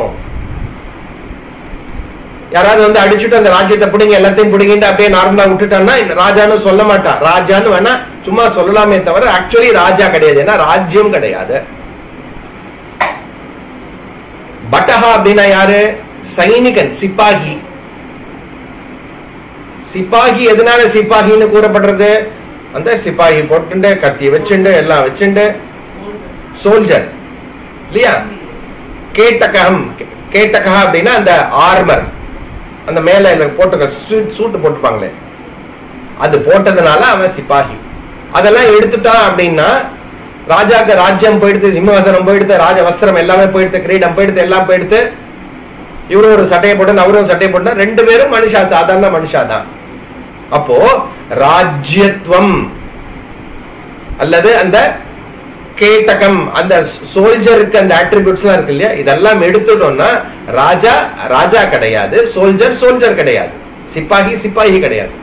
யாராவது வந்து அடிச்சுட்டு அந்த ராஜ்யத்தை பிடிங்க எல்லாத்தையும் பிடிங்கிட்டு அப்படியே நார்மலா விட்டுட்டான்னா இந்த ராஜான்னு சொல்ல மாட்டான் ராஜான்னு வேணா சும்மா சொல்லலாமே தவிர ஆக்சுவலி ராஜா கிடையாது ஏன்னா ராஜ்யம் கிடையாது பட்டஹா அப்படின்னா யாரு சைனிகன் சிப்பாகி சிப்பாகி எதனால சிப்பாகின்னு கூறப்படுறது அந்த சிப்பாகி போட்டுண்டு கத்தி வச்சுண்டு எல்லாம் வச்சுண்டு சோல்ஜர் இல்லையா கேட்டகம் கேட்டகா அப்படின்னா அந்த ஆர்மர் அந்த மேல போட்டு சூட்டு போட்டுப்பாங்களே அது போட்டதுனால அவன் சிப்பாகி அதெல்லாம் எடுத்துட்டான் அப்படின்னா ராஜாக்கு ராஜ்யம் போயிடுத்து சிம்மாசனம் போயிடுத்து ராஜ வஸ்திரம் எல்லாமே போயிடுத்து கிரீடம் போயிடுத்து எல்லாம் போயிடுத்து இவரும் ஒரு சட்டையை போட்டு அவரும் சட்டையை போட்டு ரெண்டு பேரும் மனுஷா சாதாரண மனுஷா தான் அப்போ ராஜ்யத்துவம் அல்லது அந்த கேட்டகம் அந்த சோல்ஜருக்கு அந்த ஆட்ரிபியூட்ஸ் எல்லாம் இருக்கு இல்லையா இதெல்லாம் எடுத்துட்டோம்னா ராஜா ராஜா கிடையாது சோல்ஜர் சோல்ஜர் கிடையாது சிப்பாகி சிப்பாகி கிடையாது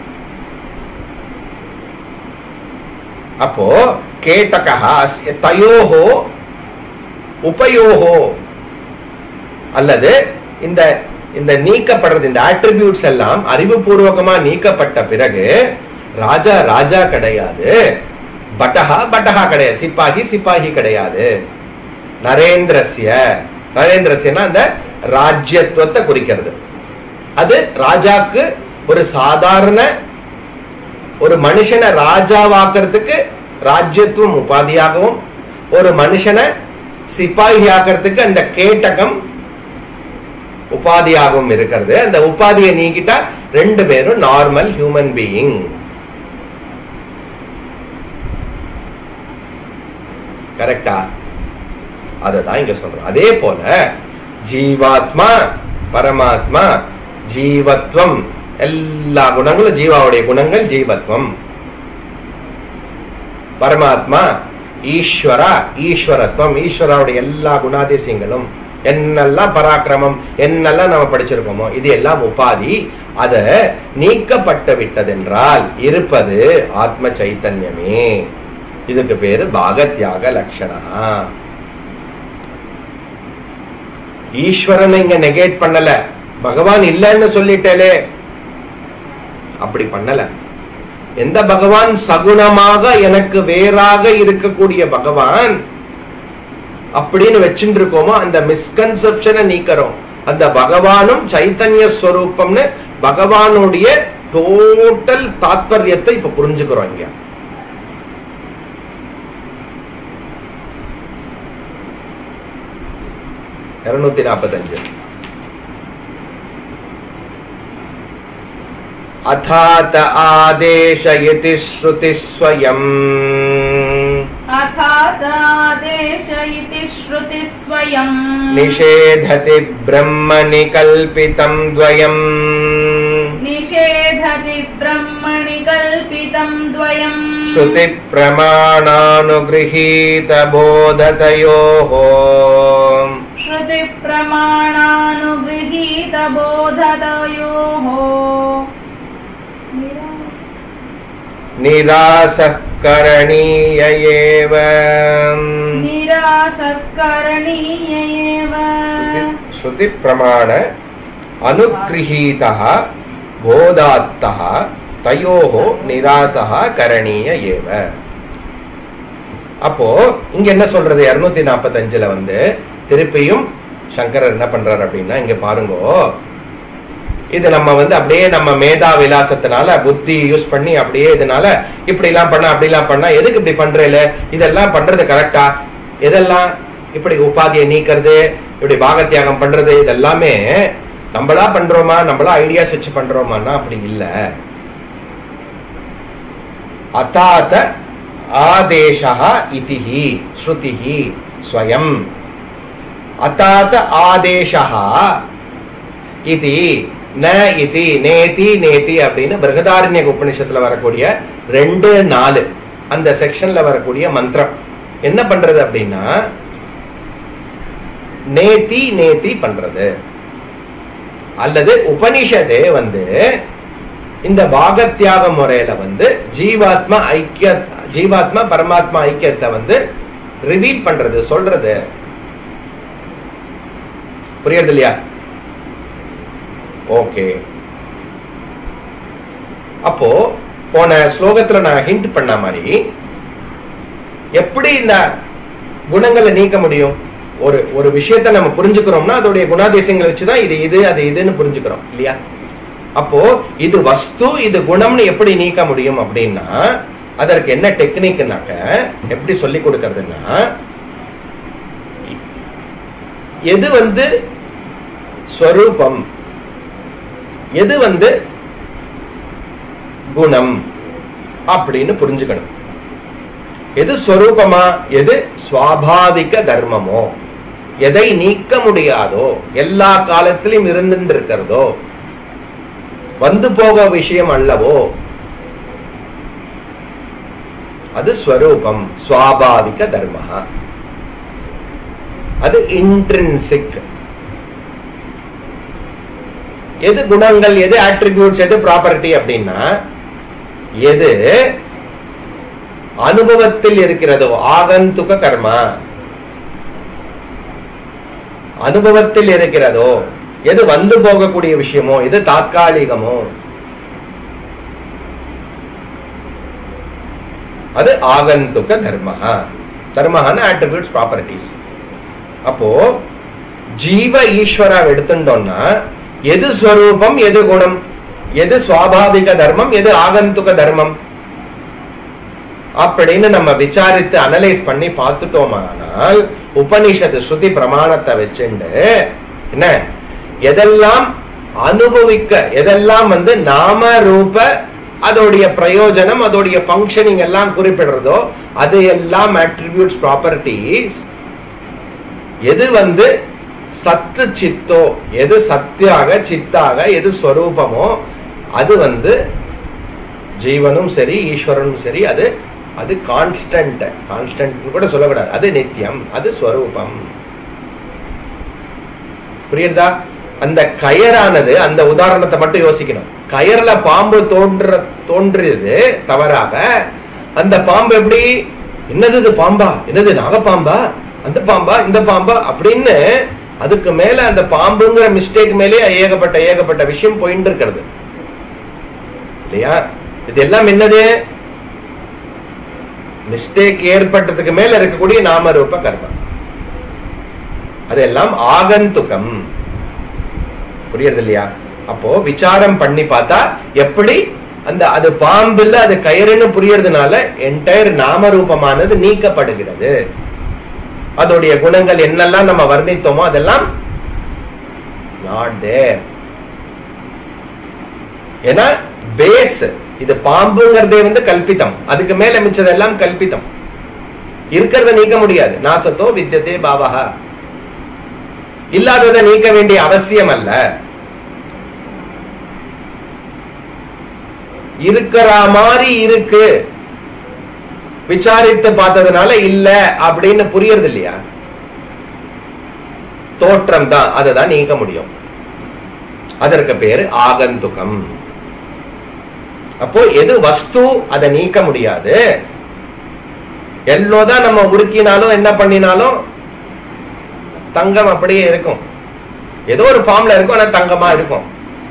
அப்போ கேட்டகா அஸ்ய தயோஹோ உபயோகோ அல்லது இந்த இந்த நீக்கப்படுறது இந்த ஆட்ரிபியூட்ஸ் எல்லாம் அறிவுபூர்வகமா நீக்கப்பட்ட பிறகு ராஜா ராஜா கிடையாது பட்டஹா பட்டஹா கிடையாது சிப்பாகி சிப்பாகி கிடையாது நரேந்திரஸ்ய நரேந்திரஸ்யனா அந்த ராஜ்யத்துவத்தை குறிக்கிறது அது ராஜாக்கு ஒரு சாதாரண ஒரு மனுஷனை ராஜாவாக்குறதுக்கு ராஜ்யத்துவம் உபாதியாகவும் ஒரு மனுஷனை சிப்பாகி ஆக்கிறதுக்கு அந்த கேட்டகம் உபாதியாகவும் இருக்கிறது அந்த உபாதியை நீக்கிட்டா ரெண்டு பேரும் நார்மல் ஹியூமன் பீயிங் கரெக்டா அதுதான் இங்க சொல்றோம் அதே போல ஜீவாத்மா பரமாத்மா ஜீவத்வம் எல்லா குணங்களும் ஜீவாவுடைய குணங்கள் ஜீவத்வம் பரமாத்மா ஈஸ்வரா ஈஸ்வரத்துவம் ஈஸ்வராவுடைய எல்லா குணாதிசயங்களும் என்னெல்லாம் பராக்கிரமம் என்னெல்லாம் நம்ம படிச்சிருக்கோமோ இது எல்லாம் உபாதி அத நீக்கப்பட்டு விட்டதென்றால் இருப்பது ஆத்ம சைத்தன்யமே இதுக்கு பேரு பாகத்யாக லட்சணா ஈஸ்வரனை இங்க நெகேட் பண்ணல பகவான் இல்லைன்னு சொல்லிட்டேலே அப்படி பண்ணல எந்த பகவான் சகுணமாக எனக்கு வேறாக இருக்கக்கூடிய பகவான் அப்படின்னு வச்சுட்டு இருக்கோமோ அந்த மிஸ்கன்செப்ஷனை நீக்கிறோம் அந்த பகவானும் சைத்தன்ய ஸ்வரூபம்னு பகவானுடைய டோட்டல் தாத்பரியத்தை இப்ப புரிஞ்சுக்கிறோம் இங்க இருநூத்தி நாற்பத்தஞ்சு अथात आदेश इति श्रुतिस्वयम् अथादादेश इति श्रुतिस्वयम् निषेधति ब्रह्मणि कल्पितम् द्वयम् निषेधति ब्रह्मणि कल्पितम् द्वयम् श्रुतिप्रमाणानुगृहीतबोधतयोः श्रुतिप्रमाणानुगृहीतबोधतयोः निरासः करणीय एव निरासकरणीय एव श्रुतिप्रमाण अनुगृहीतः बोधात्तः தயோஹ நிராசா கரணீய ஏவ அப்போ இங்க என்ன சொல்றது இருநூத்தி நாற்பத்தஞ்சுல வந்து திருப்பியும் சங்கரர் என்ன பண்றாரு அப்படின்னா இங்க பாருங்கோ இது நம்ம வந்து அப்படியே நம்ம மேதா விலாசத்தினால புத்தி யூஸ் பண்ணி அப்படியே இதனால இப்படி எல்லாம் பண்ண அப்படி எல்லாம் பண்ணா எதுக்கு இப்படி பண்றேல இதெல்லாம் பண்றது கரெக்டா எதெல்லாம் இப்படி உபாதியை நீக்கிறது இப்படி பாகத்தியாகம் பண்றது இதெல்லாமே நம்மளா பண்றோமா நம்மளா ஐடியாஸ் வச்சு பண்றோமான்னா அப்படி இல்ல அத்தாத ஆதேசா இதிஹி ஸ்ருதிஹி ஸ்வயம் அத்தாத ஆதேசா இது ந இதி நேதி நேதி அப்படின்னு பிரகதாரண்ய உபநிஷத்துல வரக்கூடிய ரெண்டு நாலு அந்த செக்ஷன்ல வரக்கூடிய மந்திரம் என்ன பண்றது அப்படின்னா நேதி நேதி பண்றது அல்லது உபனிஷதே வந்து இந்த பாகத்தியாக முறையில வந்து ஜீவாத்மா ஐக்கிய ஜீவாத்மா பரமாத்மா ஐக்கியத்தை வந்து ரிவீல் பண்றது சொல்றது புரியுறது இல்லையா ஓகே அப்போ போன ஸ்லோகத்துல நான் ஹிண்ட் பண்ண மாதிரி எப்படி இந்த குணங்களை நீக்க முடியும் ஒரு ஒரு விஷயத்தை நம்ம புரிஞ்சுக்கிறோம்னா அதோடைய குணாதிசயங்களை வச்சுதான் இது இது அது இதுன்னு புரிஞ்சுக்கிறோம் இல்லையா அப்போ இது வஸ்து இது குணம்னு எப்படி நீக்க முடியும் அப்படின்னா அதற்கு என்ன டெக்னிக்னாக்க எப்படி சொல்லி கொடுக்கறதுன்னா எது வந்து ஸ்வரூபம் எது வந்து குணம் அப்படின்னு புரிஞ்சுக்கணும் எது ஸ்வரூபமா எது சுவாபாவிக தர்மமோ எதை நீக்க முடியாதோ எல்லா காலத்திலும் இருந்துட்டு இருக்கிறதோ வந்து போக விஷயம் அல்லவோ அது ஸ்வரூபம் சுவாபாவிக தர்ம அது இன்ட்ரின்சிக் எது குணங்கள் எது ஆட்ரிபியூட்ஸ் எது ப்ராப்பர்ட்டி அப்படின்னா எது அனுபவத்தில் இருக்கிறதோ ஆகந்துக கர்மா அனுபவத்தில் இருக்கிறதோ எது வந்து போகக்கூடிய விஷயமோ எது தாத்காலிகமோ அது ஆகந்துக தர்மஹா தர்மஹான ஆட்ரிபியூட்ஸ் ப்ராப்பர்ட்டிஸ் அப்போ ஜீவ ஈஸ்வரா எடுத்துட்டோம்னா எது ஸ்வரூபம் எது குணம் எது சுவாபாவிக தர்மம் எது ஆகந்துக தர்மம் அப்படின்னு நம்ம விசாரித்து அனலைஸ் பண்ணி பார்த்துட்டோமானால் உபனிஷத்து ஸ்ருதி பிரமாணத்தை வச்சுண்டு என்ன எதெல்லாம் அனுபவிக்க எதெல்லாம் வந்து நாம ரூப அதோடைய பிரயோஜனம் அதோடைய ஃபங்க்ஷனிங் எல்லாம் குறிப்பிடுறதோ அது எல்லாம் அட்ரிபியூட்ஸ் ப்ராப்பர்ட்டிஸ் எது வந்து சத்து சித்தோ எது சத்தியாக சித்தாக எது ஸ்வரூபமோ அது வந்து ஜீவனும் சரி ஈஸ்வரனும் சரி அது அது கான்ஸ்டன்ட் கான்ஸ்டன்ட் கூட சொல்லக்கூடாது அது நித்தியம் அது ஸ்வரூபம் புரியுதா அந்த கயரானது அந்த உதாரணத்தை மட்டும் யோசிக்கணும் கயர்ல பாம்பு தோன்ற தோன்றியது தவறாக அந்த பாம்பு எப்படி என்னது இது பாம்பா என்னது நாகப்பாம்பா அந்த பாம்பா இந்த பாம்பா அப்படின்னு அதுக்கு மேல அந்த பாம்புங்கிற மிஸ்டேக் மேலே ஏகப்பட்ட ஏகப்பட்ட விஷயம் போயிட்டு இருக்கிறது இல்லையா இது எல்லாம் என்னது மிஸ்டேக் ஏற்பட்டதுக்கு மேல இருக்கக்கூடிய நாமரூப கர்மம் அதெல்லாம் ஆகந்துகம் புரியுறது இல்லையா அப்போ விசாரம் பண்ணி பார்த்தா எப்படி அந்த அது பாம்பு இல்ல அது கயிறுன்னு புரியறதுனால என்டையர் நாமரூபமானது நீக்கப்படுகிறது அதோடைய குணங்கள் என்னெல்லாம் நம்ம வர்ணித்தோமோ அதெல்லாம் நாட் தேர் ஏன்னா பேஸ் இது பாம்புங்கிறதே வந்து கல்பிதம் அதுக்கு மேல மிச்சதெல்லாம் கல்பிதம் இருக்கிறத நீக்க முடியாது நாசத்தோ வித்தியதே பாவகா இல்லாததை நீக்க வேண்டிய அவசியம் அல்ல இருக்கிற மாதிரி இருக்கு விசாரித்து பார்த்ததுனால இல்ல அப்படின்னு புரியறது இல்லையா தோற்றம் தான் அதை தான் நீக்க முடியும் அதற்கு பேரு ஆகந்துகம் அப்போ எது வஸ்து அதை நீக்க முடியாது எல்லோதான் நம்ம உருக்கினாலும் என்ன பண்ணினாலும் தங்கம் அப்படியே இருக்கும் ஏதோ ஒரு ஃபார்ம்ல இருக்கும் ஆனா தங்கமா இருக்கும்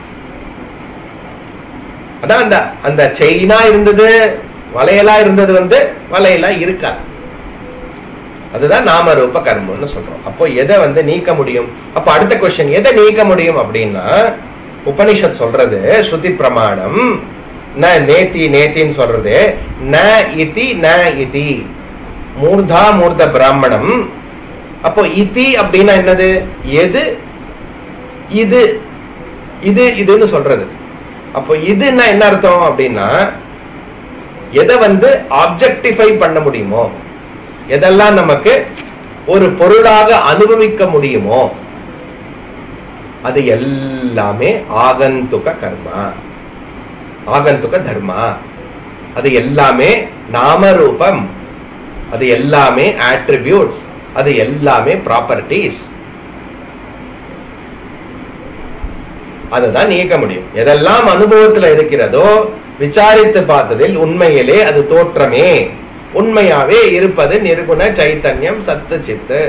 அதான் அந்த அந்த செயினா இருந்தது வளையலா இருந்தது வந்து வளையலா இருக்காது அதுதான் நாமரூப கர்மம்னு சொல்றோம் அப்போ எதை வந்து நீக்க முடியும் அப்ப அடுத்த கொஸ்டின் எதை நீக்க முடியும் அப்படின்னா உபனிஷத் சொல்றது ஸ்ருதி பிரமாணம் ந நேத்தி நேத்தின்னு சொல்றது ந இதி ந இதி மூர்தா மூர்த்த பிராமணம் அப்போ இதி அப்படின்னா என்னது எது இது இது இதுன்னு சொல்றது அப்போ இதுன்னா என்ன அர்த்தம் அப்படின்னா எதை வந்து ஆப்ஜெக்டிஃபை பண்ண முடியுமோ எதெல்லாம் நமக்கு ஒரு பொருளாக அனுபவிக்க முடியுமோ அது எல்லாமே ஆகந்துக கர்மா ஆகந்துக தர்மா அது எல்லாமே நாமரூபம் அது எல்லாமே ஆட்ரிபியூட்ஸ் அது எல்லாமே ப்ராப்பர்ட்டிஸ் அதுதான் நீக்க முடியும் எதெல்லாம் அனுபவத்துல இருக்கிறதோ விசாரித்து பார்த்ததில் உண்மையிலே அது தோற்றமே உண்மையாவே இருப்பது நிர்குண சைத்தன்யம் சத்து சித்து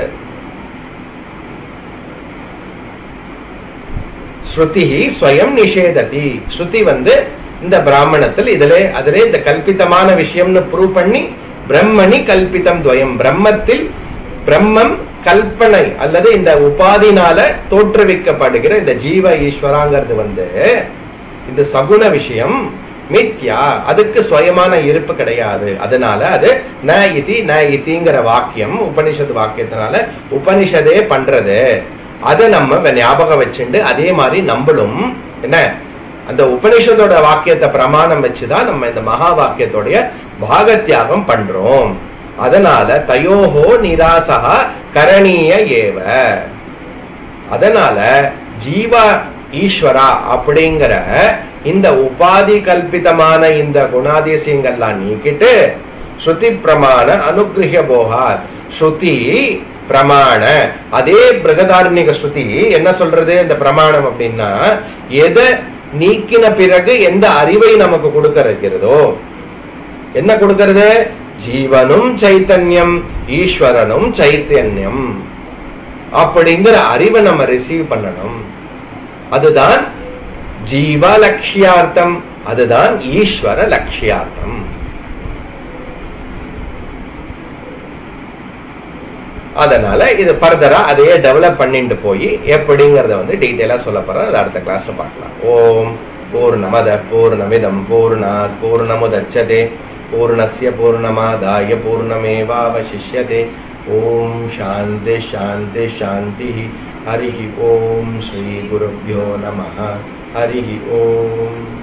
ஸ்ருதி ஸ்வயம் நிஷேததி ஸ்ருதி வந்து இந்த பிராமணத்தில் இதுல அதிலே இந்த கல்பித்தமான விஷயம்னு ப்ரூவ் பண்ணி பிரம்மணி கல்பிதம் துவயம் பிரம்மத்தில் பிரம்மம் கல்பனை அல்லது இந்த உபாதினால தோற்றுவிக்கப்படுகிற இந்த ஜீவ ஈஸ்வராங்கிறது வந்து இந்த சகுன விஷயம் மித்யா அதுக்கு சுயமான இருப்பு கிடையாது அதனால அது ந இதி ந இதிங்கிற வாக்கியம் உபனிஷத் வாக்கியத்தினால உபனிஷதே பண்றது அதை நம்ம ஞாபகம் வச்சுண்டு அதே மாதிரி நம்மளும் என்ன அந்த உபனிஷத்தோட வாக்கியத்தை பிரமாணம் வச்சுதான் நம்ம இந்த மகா வாக்கியத்தோடைய பாகத்தியாகம் பண்றோம் அதனால தயோஹோ நிராசகா கரணீய ஏவ அதனால ஜீவா ஈஸ்வரா அப்படிங்கிற இந்த உபாதி கல்பிதமான இந்த குணாதிசயங்கள்லாம் நீக்கிட்டு ஸ்ருதி பிரமாண அனுகிரக போகாத் ஸ்ருதி பிரமாண அதே பிரகதாரண்யக ஸ்ருதி என்ன சொல்றது இந்த பிரமாணம் அப்படின்னா எதை நீக்கின பிறகு எந்த அறிவை நமக்கு கொடுக்கிறதோ என்ன கொடுக்கிறது ஜீவனும் சைத்தன்யம் ஈஸ்வரனும் சைத்தன்யம் அப்படிங்கிற அறிவை நம்ம ரிசீவ் பண்ணணும் அதுதான் ஜீவ லட்சியார்த்தம் அதுதான் ஈஸ்வர லட்சியார்த்தம் அதனால இது ஃபர்தரா அதையே டெவலப் பண்ணிட்டு போய் எப்படிங்கறத வந்து டீட்டெயிலா சொல்ல போறேன் அது அடுத்த கிளாஸ்ல பார்க்கலாம் ஓம் பூர்ணமத பூர்ணமிதம் பூர்ணாத் பூர்ணமுதச்சதே பூர்ணஸ்ய பூர்ணமாதாய பூர்ணமேவாவசிஷ்யதே ஓம் சாந்தி சாந்தி சாந்தி ஹரி ஓம் ஸ்ரீ குருभ्यो நமः ஹரி ஓம்